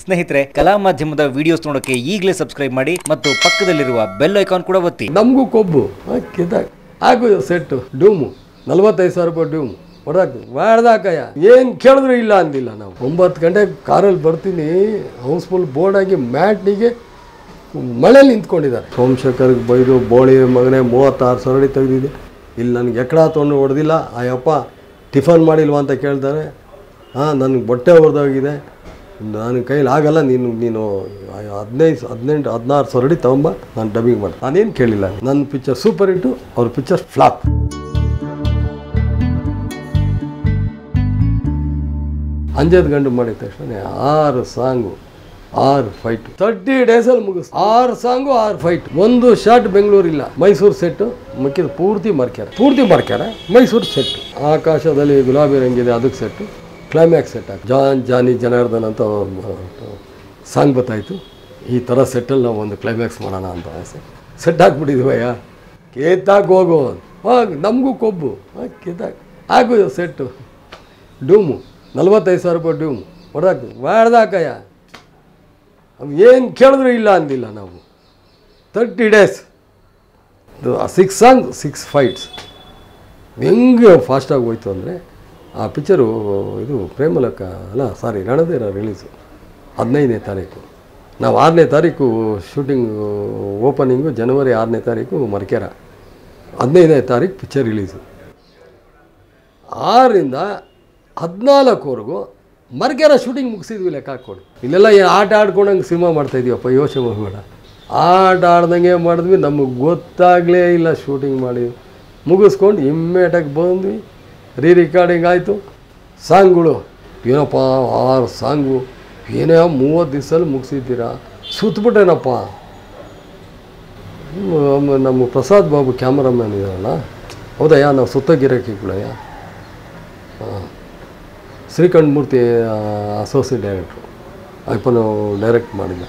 ಸ್ನೇಹಿತರೆ ಕಲಾ ಮಾಧ್ಯಮದ ವಿಡಿಯೋಸ್ ನೋಡೋಕೆ ಈಗಲೇ ಸಬ್ಸ್ಕ್ರೈಬ್ ಮಾಡಿ ಮತ್ತು ಪಕ್ಕದಲ್ಲಿರುವ ಬೆಲ್ ಐಕಾನ್ ಕೂಡ ಒತ್ತಿ ನಮಗೂ ಕೊಬ್ಬು ಕಿತ್ತಾಗ ಆಗು ಸೆಟ್ಟು ಡೂಮು ನಲ್ವತ್ತೈದು ಸಾವಿರ ರೂಪಾಯಿ ಡ್ಯೂಮು ಹೊಡೆದಾಕ್ತು ಮಾಡ್ದಾಕಯ್ಯ ಏನು ಕೇಳಿದ್ರು ಇಲ್ಲ ಅಂದಿಲ್ಲ ನಾವು ಒಂಬತ್ತು ಗಂಟೆ ಕಾರಲ್ಲಿ ಬರ್ತೀನಿ ಹೌಸ್ಫುಲ್ ಬೋರ್ಡಾಗಿ ಮ್ಯಾಟ್ನಿಗೆ ಮಳೇಲಿ ನಿಂತ್ಕೊಂಡಿದ್ದಾರೆ ಸೋಮಶೇಖರ್ಗೆ ಬೈದು ಬೋಳಿ ಮಗನೇ ಮೂವತ್ತಾರು ಸರಡಿ ತೆಗೆದಿದೆ ಇಲ್ಲಿ ನನಗೆ ಎಕ್ಕಡ ತೊಗೊಂಡು ಹೊಡೆದಿಲ್ಲ ಆ ಯಪ್ಪ ಟಿಫನ್ ಮಾಡಿಲ್ವಾ ಅಂತ ಕೇಳ್ತಾರೆ ಹಾಂ ನನಗೆ ಬಟ್ಟೆ ಹೊಡೆದೋಗಿದೆ ನನ್ನ ಕೈಲಿ ಆಗಲ್ಲ ನೀನು ನೀನು ಹದಿನೈದು ಹದಿನೆಂಟು ಹದಿನಾರು ಸರಡಿ ತಗೊಂಬ ನಾನು ಡಬ್ಬಿಂಗ್ ಮಾಡಿ ನಾನೇನು ಕೇಳಿಲ್ಲ ನನ್ನ ಪಿಕ್ಚರ್ ಸೂಪರ್ ಹಿಟ್ಟು ಅವ್ರ ಪಿಕ್ಚರ್ ಫ್ಲಾಪ್ ಅಂಜದ್ ಗಂಡು ಮಾಡಿದ ತಕ್ಷಣ ಆರು ಸಾಂಗು ಆರು ಫೈಟ್ ತರ್ಟಿ ಡೇಸಲ್ಲಿ ಮುಗಿಸ್ ಆರು ಸಾಂಗು ಆರು ಫೈಟ್ ಒಂದು ಶಾರ್ಟ್ ಬೆಂಗಳೂರಿಲ್ಲ ಮೈಸೂರು ಸೆಟ್ಟು ಮಿಕ್ಕಿದ ಪೂರ್ತಿ ಮರ್ಕ್ಯಾರ ಪೂರ್ತಿ ಮರ್ಕ್ಯಾರ ಮೈಸೂರು ಸೆಟ್ ಆಕಾಶದಲ್ಲಿ ಗುಲಾಬಿ ರಂಗಿದೆ ಅದಕ್ಕೆ ಸೆಟ್ಟು ಕ್ಲೈಮ್ಯಾಕ್ಸ್ ಸೆಟ್ ಹಾಕಿ ಜಾನ್ ಜಾನಿ ಜನಾರ್ದನ್ ಅಂತ ಸಾಂಗ್ ಗೊತ್ತಾಯಿತು ಈ ಥರ ಸೆಟ್ಟಲ್ಲಿ ನಾವು ಒಂದು ಕ್ಲೈಮ್ಯಾಕ್ಸ್ ಮಾಡೋಣ ಅಂತ ಆಸೆ ಸೆಟ್ ಹಾಕ್ಬಿಟ್ಟಿದ್ವಯ್ಯ ಕೇತಾಕ್ ಹೋಗು ಹೋಗ್ ನಮಗೂ ಕೊಬ್ಬು ಕೇತಾಕ್ ಆಗು ಸೆಟ್ಟು ಡೂಮು ನಲ್ವತ್ತೈದು ಸಾವಿರ ರೂಪಾಯಿ ಡ್ಯೂಮು ಹೊಡೆದಾಕ್ತು ಮಾಡ್ದಾಕಯ್ಯ ಏನು ಕೇಳಿದ್ರು ಇಲ್ಲ ಅಂದಿಲ್ಲ ನಾವು thirty days six song six fights ಹೆಂಗೆ ಫಾಸ್ಟಾಗಿ ಹೋಯ್ತು ಅಂದರೆ ಆ ಪಿಕ್ಚರು ಇದು ಪ್ರೇಮಲಕ ಅಲ್ಲ ಸಾರಿ ರಣಧೀರ ರಿಲೀಸು ಹದಿನೈದನೇ ತಾರೀಕು ನಾವು ಆರನೇ ತಾರೀಕು ಶೂಟಿಂಗ್ ಓಪನಿಂಗು ಜನವರಿ ಆರನೇ ತಾರೀಕು ಮರ್ಕೆರ ಹದಿನೈದನೇ ತಾರೀಕು ಪಿಕ್ಚರ್ ರಿಲೀಸು ಆರರಿಂದ ಹದಿನಾಲ್ಕವರೆಗೂ ಮರ್ಗೆರ ಶೂಟಿಂಗ್ ಮುಗಿಸಿದ್ವಿ ಲೆಕ್ಕ ಹಾಕ್ಕೊಂಡು ಇಲ್ಲೆಲ್ಲ ಏನು ಆಟ ಆಡ್ಕೊಂಡಂಗೆ ಸಿನಿಮಾ ಮಾಡ್ತಾಯಿದ್ದೀವಪ್ಪ ಯೋಚನೆ ಮಾಡಬೇಡ ಆಟ ಆಡ್ದಂಗೆ ಮಾಡಿದ್ವಿ ನಮಗೆ ಗೊತ್ತಾಗಲೇ ಇಲ್ಲ ಶೂಟಿಂಗ್ ಮಾಡಿ ಮುಗಿಸ್ಕೊಂಡು ಇಮ್ಮೇಟಾಗಿ ಬಂದ್ವಿ ರೀ ರಿಕಾರ್ಡಿಂಗ್ ಆಯಿತು ಸಾಂಗ್ಗಳು ಏನಪ್ಪ ಆರು ಸಾಂಗು ಏನೇ ಮೂವತ್ತು ದಿವಸದಲ್ಲಿ ಮುಗಿಸಿದ್ದೀರಾ ಸುತ್ತಬಿಟ್ಟೇನಪ್ಪ ಹ್ಮ್, ನಮ್ಮ ಪ್ರಸಾದ್ ಬಾಬು ಕ್ಯಾಮ್ರಾಮ್ಯಾನ್ ಇದಾರಲ್ಲ ಹೌದಯ್ಯ ನಾವು ಸುತ್ತಗಿರಕ್ಕಿಗಳಯ್ಯ ಹಾಂ ಶ್ರೀಕಂಠ ಮೂರ್ತಿ ಅಸೋಸಿಯೇಟ್ ಡೈರೆಕ್ಟ್ರು ಅಯ್ಯಪ್ಪನು ಡೈರೆಕ್ಟ್ ಮಾಡಿದ್ದ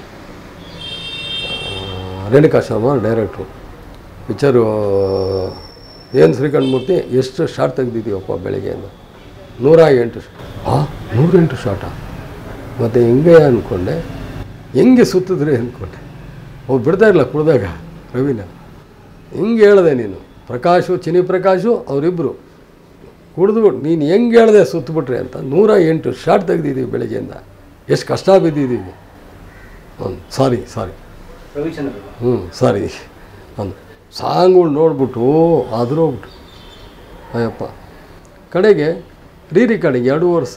ಆ, ರೇಣುಕಾ ಶರ್ಮಾ ಡೈರೆಕ್ಟ್ರು ಪಿಕ್ಚರು ಏನು ಶ್ರೀಕಂಠ ಮೂರ್ತಿ ಎಷ್ಟು ಶಾರ್ಟ್ ತೆಗ್ದಿದ್ದೀವಪ್ಪ ಬೆಳಿಗ್ಗೆಯಿಂದ ನೂರ ಎಂಟು ಹಾಂ ನೂರೆಂಟು ಶಾರ್ಟಾ ಮತ್ತು ಹೆಂಗೆ ಅಂದ್ಕೊಂಡೆ ಹೆಂಗೆ ಸುತ್ತಿದ್ರಿ ಅಂದ್ಕೊಂಡೆ ಅವ್ರು ಬಿಡ್ತಾ ಇಲ್ಲ ಕುಡ್ದಾಗ ರವಿನ ಹಿಂಗೆ ಹೇಳಿದೆ ನೀನು ಪ್ರಕಾಶು ಚಿನಿ ಪ್ರಕಾಶು ಅವರಿಬ್ಬರು ಕುಡಿದು ನೀನು ಹೆಂಗೆ ಹೇಳಿದೆ ಸುತ್ತಬಿಟ್ರೆ ಅಂತ ನೂರ ಎಂಟು ಶಾರ್ಟ್ ತೆಗ್ದಿದ್ದೀವಿ ಬೆಳಗ್ಗೆಯಿಂದ ಎಷ್ಟು ಕಷ್ಟ ಬಿದ್ದಿದ್ದೀವಿ ಹ್ಞೂ ಸಾರಿ ಸಾರಿ ಹ್ಞೂ ಸಾರಿ ಅಂದು ಸಾಂಗ್ಗಳು ನೋಡ್ಬಿಟ್ಟು ಹೋಗ್ಬಿಟ್ಟು ಅಯ್ಯಪ್ಪ ಕಡೆಗೆ ರೀ ರಿಕಾರ್ಡಿಂಗ್ ಎರಡು ವರ್ಷ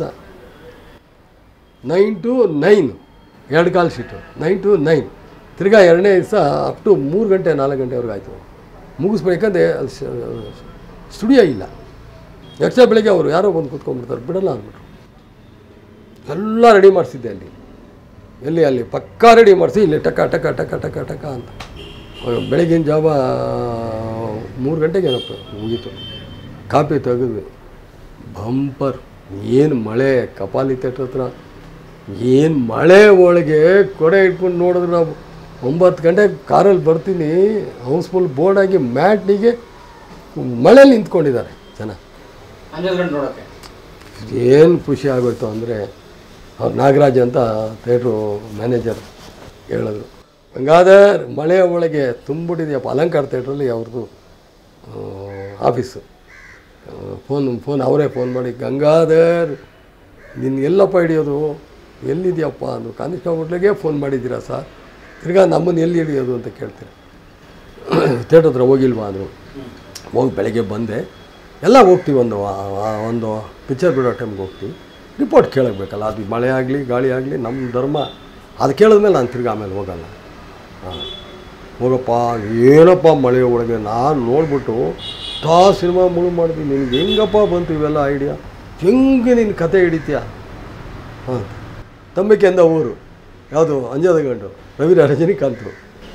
ನೈನ್ ಟು ನೈನ್ ಎರಡು call sheet nine two nine ತಿರ್ಗಾ ಎರಡನೇ ದಿವಸ ಅಪ್ ಟು ಮೂರು ಗಂಟೆ ನಾಲ್ಕು ಗಂಟೆವರೆಗೆ ಆಯಿತು ಮುಗಿಸ್ಬೇಕಂದ್ರೆ ಅಲ್ಲಿ ಸ್ಟುಡಿಯೋ ಇಲ್ಲ ನೆಕ್ಸ್ಟ್ ಬೆಳಗ್ಗೆ ಅವರು ಯಾರೋ ಬಂದು ಕೂತ್ಕೊಂಡ್ಬಿಡ್ತಾರೆ ಬಿಡಲ್ಲ ಅಂದ್ಬಿಟ್ರು ಎಲ್ಲ ರೆಡಿ ಮಾಡಿಸಿದ್ದೆ ಅಲ್ಲಿ ಎಲ್ಲಿ ಅಲ್ಲಿ ಪಕ್ಕಾ ರೆಡಿ ಮಾಡಿಸಿ ಇಲ್ಲಿ ಟಕ ಟಕ ಟಕ ಟಕ ಟಕ ಅಂತ ಅವಾಗ ಬೆಳಗಿನ ಜಾವ ಮೂರು ಗಂಟೆಗೆ ಏನಪ್ಪ ಮುಗೀತು ಕಾಪಿ ತೆಗೆದ್ವಿ ಬಂಪರ್ ಏನು ಮಳೆ ಕಪಾಲಿ ಥಿಯೇಟ್ರ್ ಹತ್ರ ಏನು ಮಳೆ ಒಳಗೆ ಕೊಡೆ ಇಟ್ಕೊಂಡು ನೋಡಿದ್ರೆ ನಾವು ಒಂಬತ್ತು ಗಂಟೆ ಕಾರಲ್ಲಿ ಬರ್ತೀನಿ ಹೌಸ್ಫುಲ್ ಬೋರ್ಡಾಗಿ ಮ್ಯಾಟ್ನಿಗೆ ಮಳೇಲಿ ನಿಂತ್ಕೊಂಡಿದ್ದಾರೆ ಜನ ಏನು ಖುಷಿ ಆಗೋಯ್ತು ಅಂದರೆ ಅವ್ರು ನಾಗರಾಜ್ ಅಂತ ಥಿಯೇಟ್ರು ಮ್ಯಾನೇಜರ್ ಹೇಳಿದ್ರು ಗಂಗಾಧರ್ ಮಳೆಯ ಒಳಗೆ ತುಂಬಿಟ್ಟಿದೆಯಪ್ಪ ಅಲಂಕಾರ ಥಿಯೇಟ್ರಲ್ಲಿ ಅವ್ರದ್ದು ಆಫೀಸು ಫೋನ್ ಫೋನ್ ಅವರೇ ಫೋನ್ ಮಾಡಿ ಗಂಗಾಧರ್ ನಿನ್ನ ಎಲ್ಲಪ್ಪ ಹಿಡಿಯೋದು ಎಲ್ಲಿದೆಯಪ್ಪ ಅಂದರು ಕಾನ್ಸ್ಟೇಬಲ್ಗೆ ಫೋನ್ ಮಾಡಿದ್ದೀರಾ ಸರ್ ತಿರ್ಗಾ ನಮ್ಮನ್ನು ಎಲ್ಲಿ ಹಿಡಿಯೋದು ಅಂತ ಕೇಳ್ತೀರ ಥಿಯೇಟ್ರ್ ಹತ್ರ ಹೋಗಿಲ್ವಾ ಅಂದರು ಹೋಗಿ ಬೆಳಗ್ಗೆ ಬಂದೆ ಎಲ್ಲ ಹೋಗ್ತೀವಿ ಒಂದು ಆ- ಆ- ಒಂದು ಪಿಕ್ಚರ್ ಬಿಡೋ ಟೈಮ್ಗೆ ಹೋಗ್ತೀವಿ ರಿಪೋರ್ಟ್ ಕೇಳಬೇಕಲ್ಲ ಅದು ಮಳೆ ಆಗಲಿ ಗಾಳಿ ಆಗಲಿ ನಮ್ಮ ಧರ್ಮ ಅದು ಕೇಳಿದ್ಮೇಲೆ ನಾನು ತಿರ್ಗಿ ಆಮೇಲೆ ಹೋಗಲ್ಲ ಹಾಂ ಹೋಗಪ್ಪ ಏನಪ್ಪ ಮಳೆ ಒಳಗೆ ನಾನು ನೋಡ್ಬಿಟ್ಟು ತಾ ಸಿನಿಮಾ ಮುಳು ಮಾಡಿದ್ವಿ ನಿನಗೆ ಹೆಂಗಪ್ಪ ಬಂತು ಇವೆಲ್ಲ ಐಡಿಯಾ ಹೆಂಗೆ ನಿನ್ನ ಕತೆ ಹಿಡಿತೀಯ ಹಾಂ ತಂಬಿಕೆ ಅಂದ ಊರು ಯಾವುದು ಅಂಜದ ಗಂಡು ರವಿ ರಜನಿಕಾಂತರು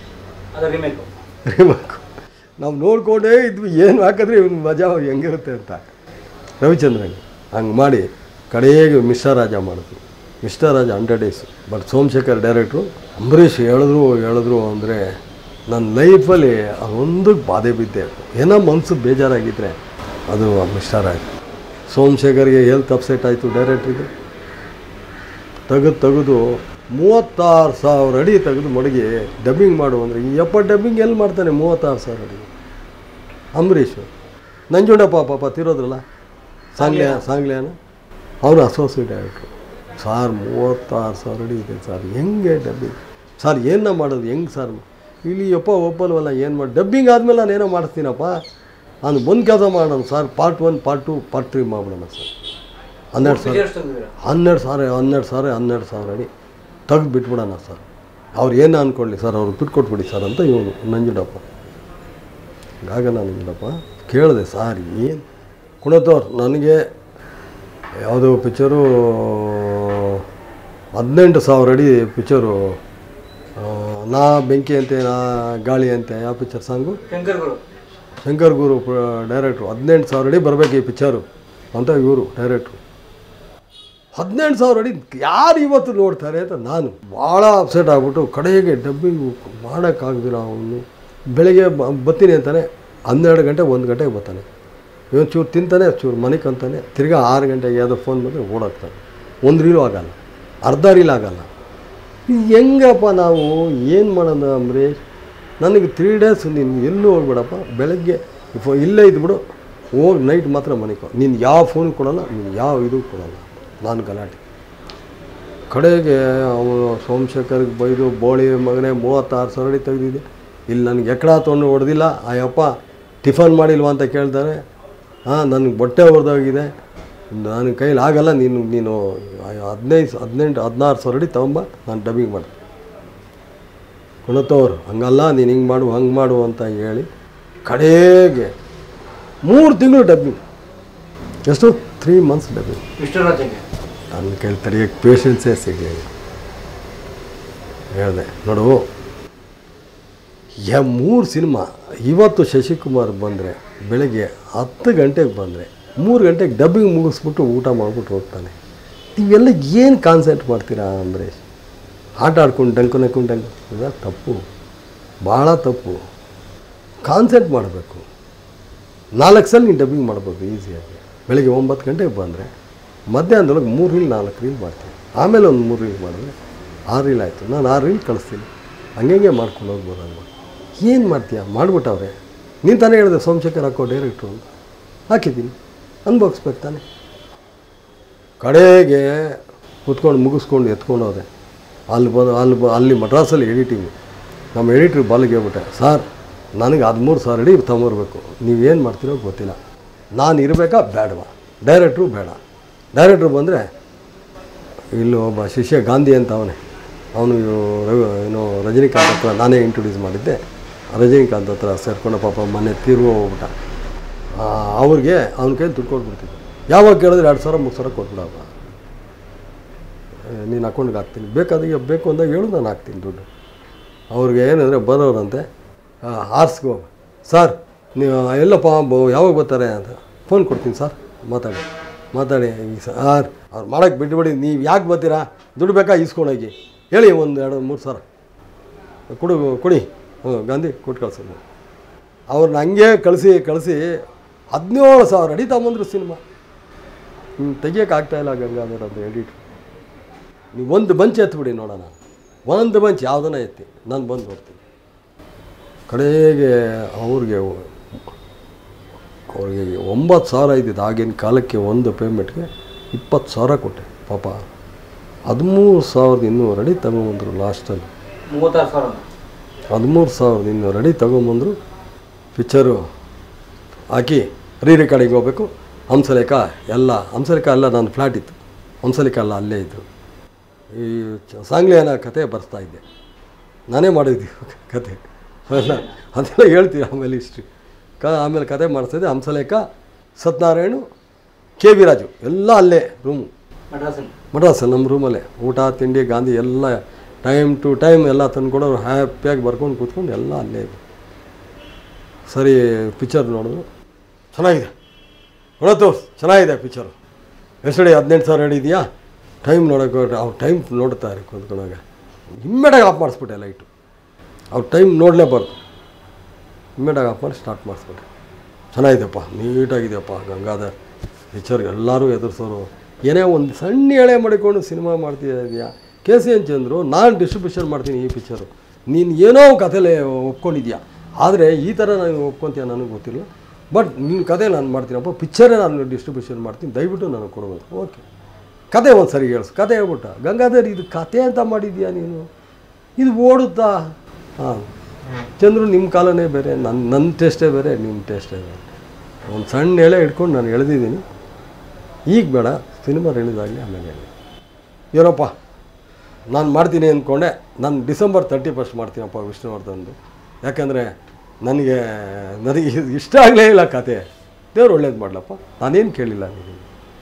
ರಿಮಾಕು ನಾವು ನೋಡ್ಕೊಂಡೇ ಇದ್ವಿ ಏನು ಹಾಕಿದ್ರೆ ಇವ್ನ ಮಜಾ ಹೆಂಗಿರುತ್ತೆ ಅಂತ ರವಿಚಂದ್ರನ್ ಹಂಗೆ ಮಾಡಿ ಕಡೆಗೆ ಮಿಸ್ಟರ್ ರಾಜ ಮಾಡಿದ್ವಿ mister Raja hundred days but Somashekhar director Ambareesh ಹೇಳಿದ್ರು ಹೇಳಿದ್ರು ಅಂದರೆ ನನ್ನ ಲೈಫಲ್ಲಿ ಅದೊಂದಕ್ಕೆ ಬಾಧೆ ಬಿದ್ದೆ ಏನೋ ಮನಸ್ಸು ಬೇಜಾರಾಗಿದ್ದರೆ ಅದು ಮಿಸ್ಟರ್ ರಾಜ್ ಸೋಮಶೇಖರ್ಗೆ ಹೆಲ್ತ್ ಅಪ್ಸೆಟ್ ಆಯಿತು ಡೈರೆಕ್ಟ್ರಿಗೆ ತೆಗೆದು ತೆಗೆದು ಮೂವತ್ತಾರು ಸಾವಿರ ಅಡಿ ತೆಗೆದು ಮಡಗಿ ಡಬ್ಬಿಂಗ್ ಮಾಡು ಅಂದರೆ ಈ ಯಪ್ಪ ಡಬ್ಬಿಂಗ್ ಎಲ್ಲಿ ಮಾಡ್ತಾನೆ ಮೂವತ್ತಾರು ಸಾವಿರ ಅಡಿ ಅಂಬರೀಷ್ ನಂಜುಂಡಪ್ಪ ಪಾಪ ತಿರೋದ್ರಲ್ಲ ಸಾಂಗ್ಲಿಯ ಸಾಂಗ್ಲಿಯಾನ ಅವನು ಅಸೋಸಿಯೇಟ್ ಡೈರೆಕ್ಟ್ರು ಸಾರ್ ಮೂವತ್ತಾರು ಸಾವಿರ ಅಡಿ ಇದೆ ಸರ್ ಹೆಂಗೆ ಡಬ್ಬಿಂಗ್ ಸರ್ ಏನ ಮಾಡೋದು ಹೆಂಗೆ ಸರ್ ಇಲ್ಲಿ ಯಪ್ಪ ಒಪ್ಪಲ್ವಲ್ಲ ಏನು ಮಾಡಿ ಡಬ್ಬಿಂಗ್ ಆದಮೇಲೆ ನಾನು ಏನೋ ಮಾಡಿಸ್ತೀನಪ್ಪ ನಾನು ಬಂದು ಕೆಲಸ ಮಾಡೋಣ sir part one part two part three ಮಾಡ್ಬಿಡೋಣ ಸರ್ ಹನ್ನೆರಡು ಸಾವಿರ ಹನ್ನೆರಡು ಸಾವಿರ ಹನ್ನೆರಡು ಸಾವಿರ ಹನ್ನೆರಡು ಸಾವಿರ ಅಡಿ ತೆಗ್ದು ಬಿಟ್ಬಿಡೋಣ ಸರ್ ಅವ್ರು ಏನು ಅಂದ್ಕೊಳ್ಳಿ ಸರ್ ಅವ್ರು ದುಡ್ಡು ಕೊಟ್ಬಿಡಿ ಸರ್ ಅಂತ ಇವನು ನಂಜುಂಡಪ್ಪ ಹಾಗ ನಂಜುಂಡಪ್ಪ ಕೇಳಿದೆ ಸರ್ ಏನು ಕುಣತವ್ರು ನನಗೆ ಯಾವುದೋ ಪಿಕ್ಚರು ಹದಿನೆಂಟು ಸಾವಿರ ಅಡಿ ಪಿಕ್ಚರು ನಾ ಬೆಂಕಿ ಅಂತೆ ನಾ ಗಾಳಿ ಅಂತೆ ಯಾವ picture song Shankar Guru director ಹದಿನೆಂಟು ಸಾವಿರ ಅಡಿ ಬರಬೇಕು ಈ ಪಿಕ್ಚರು ಅಂತ ಇವರು ಡೈರೆಕ್ಟ್ರು ಹದಿನೆಂಟು ಸಾವಿರ ಅಡಿ ಯಾರು ಇವತ್ತು ನೋಡ್ತಾರೆ ಅಂತ ನಾನು ಭಾಳ ಅಪ್ಸೆಟ್ ಆಗ್ಬಿಟ್ಟು ಕಡೆಗೆ ಡಬ್ಬಿಂಗ್ ಮಾಡೋಕ್ಕಾಗೋದಿಲ್ಲ ಅವನು ಬೆಳಿಗ್ಗೆ ಬ- ಬರ್ತೀನಿ ಅಂತಾನೆ ಹನ್ನೆರಡು ಗಂಟೆ ಒಂದು ಗಂಟೆಗೆ ಬರ್ತಾನೆ ಇವನು ಚೂರು ತಿಂತಾನೆ ಚೂರು ಮನೆಗೆ ಅಂತಾನೆ ತಿರ್ಗಾ ಆರು ಗಂಟೆಗೆ ಯಾವುದೋ ಫೋನ್ ಬಂದರೆ ಓಡೋಗ್ತಾನೆ ಒಂದು ರೀಲು ಆಗಲ್ಲ ಅರ್ಧ ರೀಲ್ ಆಗಲ್ಲ ಇದು ಹೆಂಗಪ್ಪ ನಾವು ಏನು ಮಾಡೋಣ ಅಂಬರೀಷ್ ನನಗೆ ತ್ರೀ ಡೇಸ್ ನೀನು ಎಲ್ಲೂ ಹೋಗ್ಬೇಡಪ್ಪ ಬೆಳಗ್ಗೆ ಫೋ ಇಲ್ಲೇ ಇದ್ಬಿಡು ಹೋಗಿ ನೈಟ್ ಮಾತ್ರ ಮನೆಗೆ ನೀನು ಯಾವ ಫೋನ್ ಕೊಡಲ್ಲ ನೀನು ಯಾವ ಇದು ಕೊಡಲ್ಲ ನಾನು ಗಲಾಟೆ ಕಡೆಗೆ ಅವನು ಸೋಮಶೇಖರ್ಗೆ ಬೈದು ಬೋಳಿ ಮಗನೇ ಮೂವತ್ತಾರು ಸಾವಿರ ಅಡಿ ತೆಗೆದಿದೆ ಇಲ್ಲಿ ನನಗೆ ಎಕ್ಕಡ ತೊಗೊಂಡು ಹೊಡೆದಿಲ್ಲ ಆ ಯಪ್ಪ ಟಿಫನ್ ಮಾಡಿಲ್ವಾ ಅಂತ ಕೇಳ್ತಾರೆ ಹಾಂ ನನಗೆ ಬಟ್ಟೆ ಹೊಡೆದೋಗಿದೆ ನನ್ನ ಕೈಲಿ ಆಗಲ್ಲ ನೀನು ನೀನು ಹದಿನೈದು ಹದಿನೆಂಟು ಹದಿನಾರು ಸಾವಿರ ಅಡಿ ತಗೊಂಬ ನಾನು ಡಬ್ಬಿಂಗ್ ಮಾಡ್ತೀನಿ ಕುಣತವ್ರು ಹಂಗಲ್ಲ ನೀನು ಹಿಂಗೆ ಮಾಡು ಹಂಗೆ ಮಾಡು ಅಂತ ಹೇಳಿ ಕಡೆಗೆ ಮೂರು ತಿಂಗಳು ಡಬ್ಬಿಂಗ್ ಎಷ್ಟು ತ್ರೀ ಮಂತ್ಸ್ ಡಬ್ಬಿಂಗ್ ನನ್ನ ಕೈಲಿ ತಡೆಯೋಕ್ಕೆ ಪೇಷನ್ಸೇ ಸಿಗಲಿಲ್ಲ ಹೇಳಿದೆ ನೋಡು ಯಾ ಮೂರು ಸಿನಿಮಾ ಇವತ್ತು ಶಶಿಕುಮಾರ್ ಬಂದರೆ ಬೆಳಗ್ಗೆ ಹತ್ತು ಗಂಟೆಗೆ ಬಂದರೆ ಮೂರು ಗಂಟೆಗೆ ಡಬ್ಬಿಂಗ್ ಮುಗಿಸ್ಬಿಟ್ಟು ಊಟ ಮಾಡಿಬಿಟ್ಟು ಹೋಗ್ತಾನೆ ನೀವೆಲ್ಲ ಏನು ಕಾನ್ಸಂಟ್ರೇಟ್ ಮಾಡ್ತೀರಾ ಅಂಬರೀಷ್ ಆಟ ಆಡ್ಕೊಂಡು ಡಂಕು ನಕ್ಕೊಂಡು ಡಂಕು ಇದು ತಪ್ಪು ಭಾಳ ತಪ್ಪು ಕಾನ್ಸಂಟ್ರೇಟ್ ಮಾಡಬೇಕು ನಾಲ್ಕು ಸಲ ನೀನು ಡಬ್ಬಿಂಗ್ ಮಾಡ್ಬೋದು ಈಸಿಯಾಗಿ ಬೆಳಗ್ಗೆ ಒಂಬತ್ತು ಗಂಟೆಗೆ ಬಂದರೆ ಮಧ್ಯಾಹ್ನದೊಳಗೆ ಮೂರು ರೀಲ್ ನಾಲ್ಕು ರೀಲ್ ಮಾಡ್ತೀನಿ ಆಮೇಲೆ ಒಂದು ಮೂರು ರೀಲ್ ಮಾಡಿದ್ರೆ ಆರು ರೀಲ್ ಆಯಿತು ನಾನು ಆರು ರೀಲ್ ಕಳಿಸ್ತೀನಿ ಹಂಗೆ ಮಾಡ್ಕೊಂಡು ಹೋಗ್ಬೋದು ಅಲ್ವ ಏನು ಮಾಡ್ತೀಯ ಮಾಡಿಬಿಟ್ಟವ್ರೆ ನೀನು ತಾನೇ ಹೇಳಿದೆ ಸೋಮಶೇಖರ್ ಹಾಕೋ ಡೈರೆಕ್ಟ್ರು ಅಂತ ಹಾಕಿದ್ದೀನಿ ಅನ್ಭವಿಸ್ಬೇಕು ತಾನೆ ಕಡೆಗೆ ಕುತ್ಕೊಂಡು ಮುಗಿಸ್ಕೊಂಡು ಎತ್ಕೊಂಡು ಹೋದೆ ಅಲ್ಲಿ ಬಂದು ಅಲ್ಲಿ ಬ ಅಲ್ಲಿ ಮಡ್ರಾಸಲ್ಲಿ ಎಡಿಟಿಂಗು ನಮ್ಮ ಎಡಿಟ್ರ್ ಬಾಲಿಗೆ ಹೇಳ್ಬಿಟ್ಟೆ ಸರ್ ನನಗೆ ಹದಿಮೂರು ಸಾವಿರ ಅಡಿ ತೊಗೊಂಬರ್ಬೇಕು ನೀವೇನು ಮಾಡ್ತೀರೋ ಗೊತ್ತಿಲ್ಲ ನಾನು ಇರಬೇಕಾ ಬೇಡವಾ ಡೈರೆಕ್ಟ್ರು ಬೇಡ ಡೈರೆಕ್ಟ್ರು ಬಂದರೆ ಇಲ್ಲಿ ಒಬ್ಬ ಶಿಷ್ಯ ಗಾಂಧಿ ಅಂತ ಅವನೇ ಅವನು ರವಿ ಏನು ರಜನಿಕಾಂತ್ ಹತ್ರ ನಾನೇ ಇಂಟ್ರೊಡ್ಯೂಸ್ ಮಾಡಿದ್ದೆ ರಜನಿಕಾಂತ್ ಹತ್ರ ಸೇರ್ಕೊಂಡು ಪಾಪ ಮನೆ ತೀರ್ವ ಹೋಗ್ಬಿಟ್ಟ ಆ, ಅವ್ರಿಗೆ ಅವ್ನ ಕೈ ದುಡ್ಡು ಕೊಟ್ಬಿಡ್ತಿದ್ದೆ ಯಾವಾಗ ಕೇಳಿದ್ರೆ ಎರಡು ಸಾವಿರ ಮೂರು ಸಾವಿರ ಕೊಟ್ಬಿಡಪ್ಪ ನೀನು ಅಕೌಂಟ್ಗೆ ಹಾಕ್ತೀನಿ ಬೇಕಾದಾಗ ಬೇಕು ಅಂದಾಗ ಹೇಳು ನಾನು ಹಾಕ್ತೀನಿ ದುಡ್ಡು ಅವ್ರಿಗೆ ಏನಂದರೆ ಬರೋರಂತೆ ಆರ್ಸ್ಗೋ ಸರ್ ನೀವು ಎಲ್ಲಪ್ಪ ಬ- ಯಾವಾಗ ಬರ್ತಾರೆ ಅಂತ ಫೋನ್ ಕೊಡ್ತೀನಿ ಸರ್ ಮಾತಾಡಿ ಮಾತಾಡಿ ಈ ಸರ್ ಅವ್ರು ಮಾಡೋಕ್ಕೆ ಬಿಟ್ಬಿಡಿ ನೀವು ಯಾಕೆ ಬರ್ತೀರಾ ದುಡ್ಡು ಬೇಕಾ ಇಸ್ಕೊಂಡೋಗಿ ಹೇಳಿ ಒಂದು ಎರಡು ಮೂರು ಸಾವಿರ ಕೊಡು ಕೊಡಿ ಹ್ಞೂ ಗಾಂಧಿ ಕೊಟ್ಟು ಕಳ್ಸೋದು ಅವ್ರನ್ನ ಹಂಗೆ ಕಳಿಸಿ ಕಳಿಸಿ ಹದಿನೇಳು ಸಾವಿರ ಅಡಿ ತಗೊಂಬಂದ್ರು ಸಿನಿಮಾ ಹ್ಞೂ ತೆಗಿಯೋಕ್ಕಾಗ್ತಾಯಿಲ್ಲ ಗಂಗಾಧರ್ ಅಂತ ಎಡಿಟ್ ನೀವು ಒಂದು ಬಂಚ್ ಎತ್ಬಿಡಿ ನೋಡೋಣ ಒಂದು ಬಂಚ್ ಯಾವುದನ್ನ ಎತ್ತಿ ನಾನು ಬಂದು ನೋಡ್ತೀನಿ ಕಡೆಗೆ ಅವ್ರಿಗೆ ಅವ್ರಿಗೆ ಒಂಬತ್ತು ಸಾವಿರ ಇದ್ದಿದ್ದು ಆಗಿನ ಕಾಲಕ್ಕೆ ಒಂದು ಪೇಮೆಂಟ್ಗೆ ಇಪ್ಪತ್ತು ಸಾವಿರ ಕೊಟ್ಟೆ ಪಾಪ ಹದಿಮೂರು ಸಾವಿರದ ಇನ್ನೂರು ಅಡಿ ತಗೊಂಬಂದರು ಲಾಸ್ಟಲ್ಲಿ ಮೂವತ್ತಾರು ಸಾವಿರ ಹದಿಮೂರು ಸಾವಿರದ ಇನ್ನೂರು ಅಡಿ ತಗೊಂಬಂದರು ಪಿಕ್ಚರು ಹಾಕಿ ರೀ ರೆಕಾರ್ಡಿಂಗ್ ಹೋಗ್ಬೇಕು ಹಂಸಲೇಖ ಎಲ್ಲ ಹಂಸಲೇಖ ಎಲ್ಲ ನನ್ನ ಫ್ಲ್ಯಾಟ್ ಇತ್ತು ಹಂಸಲೇಖ ಎಲ್ಲ ಅಲ್ಲೇ ಇದ್ದರು ಈ ಚ- ಸಾಂಗ್ಲಿಯನ ಕತೆ ಬರ್ತಾ ಇದ್ದೆ ನಾನೇ ಮಾಡಿದ್ದೆ ಕತೆ ಅದೆಲ್ಲ ಅದೆಲ್ಲ ಹೇಳ್ತೀವಿ ಆಮೇಲೆ ಹಿಸ್ಟ್ರಿ ಕ ಆಮೇಲೆ ಕತೆ ಮಾಡಿಸ್ತಿದ್ದೆ ಹಂಸಲೇಖ ಸತ್ಯನಾರಾಯಣು ಕೆ ವಿ ರಾಜು ಎಲ್ಲ ಅಲ್ಲೇ ರೂಮು ಮಡ್ರಾಸಲ್ಲಿ ಮಡ್ರಾಸ್ ನಮ್ಮ ರೂಮಲ್ಲೇ ಊಟ ತಿಂಡಿ ಗಾಂಧಿ ಎಲ್ಲ ಟೈಮ್ ಟು ಟೈಮ್ ಎಲ್ಲ ತಂದ್ಕೊಡೋರು ಹ್ಯಾಪಿಯಾಗಿ ಬರ್ಕೊಂಡು ಕೂತ್ಕೊಂಡು ಎಲ್ಲ ಅಲ್ಲೇ ಇದೆ ಸರಿ ಪಿಕ್ಚರ್ ನೋಡಿದ್ರು ಚೆನ್ನಾಗಿದೆ ನೋಡತ್ತು ಚೆನ್ನಾಗಿದೆ ಪಿಕ್ಚರು ಎಷ್ಟಡಿ ಹದಿನೆಂಟು ಸಾವಿರ ಅಡಿ ಇದೆಯಾ ಟೈಮ್ ನೋಡೋಕೆ ಅವ್ರು ಟೈಮ್ ನೋಡ್ತಾರೆ ಕೂತ್ಕೊಂಡಾಗ ಇಮ್ಮಿಡಿಯಾಗಿ ಆಫ್ ಮಾಡಿಸ್ಬಿಟ್ಟೆ ಲೈಟು ಅವ್ರು ಟೈಮ್ ನೋಡಲೇಬಾರ್ದು ಇಮ್ಮಿಡಿಯಾಗಿ ಆಫ್ ಮಾಡಿ ಸ್ಟಾರ್ಟ್ ಮಾಡಿಸ್ಬಿಟ್ಟೆ ಚೆನ್ನಾಗಿದೆಯಪ್ಪ ನೀಟಾಗಿದೆಯಪ್ಪ ಗಂಗಾಧರ್ ಪಿಕ್ಚರ್ ಎಲ್ಲರೂ ಎದುರಿಸೋರು ಏನೇ ಒಂದು ಸಣ್ಣ ಎಳೆ ಮಾಡಿಕೊಂಡು ಸಿನಿಮಾ ಮಾಡ್ತಿದ್ಯಾ ಕೆ ಸಿ ಎನ್ ಚಂದ್ರು ನಾನು ಡಿಸ್ಟ್ರಿಬ್ಯೂಷನ್ ಮಾಡ್ತೀನಿ ಈ ಪಿಕ್ಚರು ನೀನು ಏನೋ ಕಥೆಲೆ ಒಪ್ಕೊಂಡಿದ್ಯಾ ಆದರೆ ಈ ಥರ ನಾನು ಒಪ್ಕೊತೀಯ ನನಗೆ ಗೊತ್ತಿಲ್ಲ ಬಟ್ ನಿನ್ನ ಕತೆ ನಾನು ಮಾಡ್ತೀನಪ್ಪ ಪಿಕ್ಚರೇ ನಾನು ಡಿಸ್ಟ್ರಿಬ್ಯೂಷನ್ ಮಾಡ್ತೀನಿ ದಯವಿಟ್ಟು ನನಗೆ ಕೊಡ್ಬೇಕು ಓಕೆ ಕತೆ ಒಂದು ಸರಿ ಹೇಳ್ಸು ಕತೆ ಹೇಳ್ಬಿಟ್ಟ ಗಂಗಾಧರ್ ಇದು ಕತೆ ಅಂತ ಮಾಡಿದ್ಯಾ ನೀನು ಇದು ಓಡುತ್ತಾ ಹಾಂ ಚಂದ್ರು ನಿಮ್ಮ ಕಾಲನೇ ಬೇರೆ ನನ್ನ ನನ್ನ ಟೇಸ್ಟೇ ಬೇರೆ ನಿಮ್ಮ ಟೇಸ್ಟೇ ಬೇರೆ ಒಂದು ಸಣ್ಣ ಎಳೆ ಇಟ್ಕೊಂಡು ನಾನು ಎಳೆದಿದ್ದೀನಿ ಈಗ ಬೇಡ ಸಿನಿಮಾ ರಿಲೀಸಾಗಲಿ ಆಮೇಲೆ ಹೇಳಿ ಏನಪ್ಪ ನಾನು ಮಾಡ್ತೀನಿ ಅಂದ್ಕೊಂಡೆ ನಾನು ಡಿಸೆಂಬರ್ ತರ್ಟಿ ಫಸ್ಟ್ ಮಾಡ್ತೀನಪ್ಪ ವಿಷ್ಣುವರ್ಧನ್ದು ಯಾಕಂದರೆ ನನಗೆ ನನಗೆ ಇದು ಇಷ್ಟ ಆಗಲೇ ಇಲ್ಲ ಕತೆ ದೇವ್ರು ಒಳ್ಳೇದು ಮಾಡಲಪ್ಪ ನಾನೇನು ಕೇಳಿಲ್ಲ ನಿಮಗೆ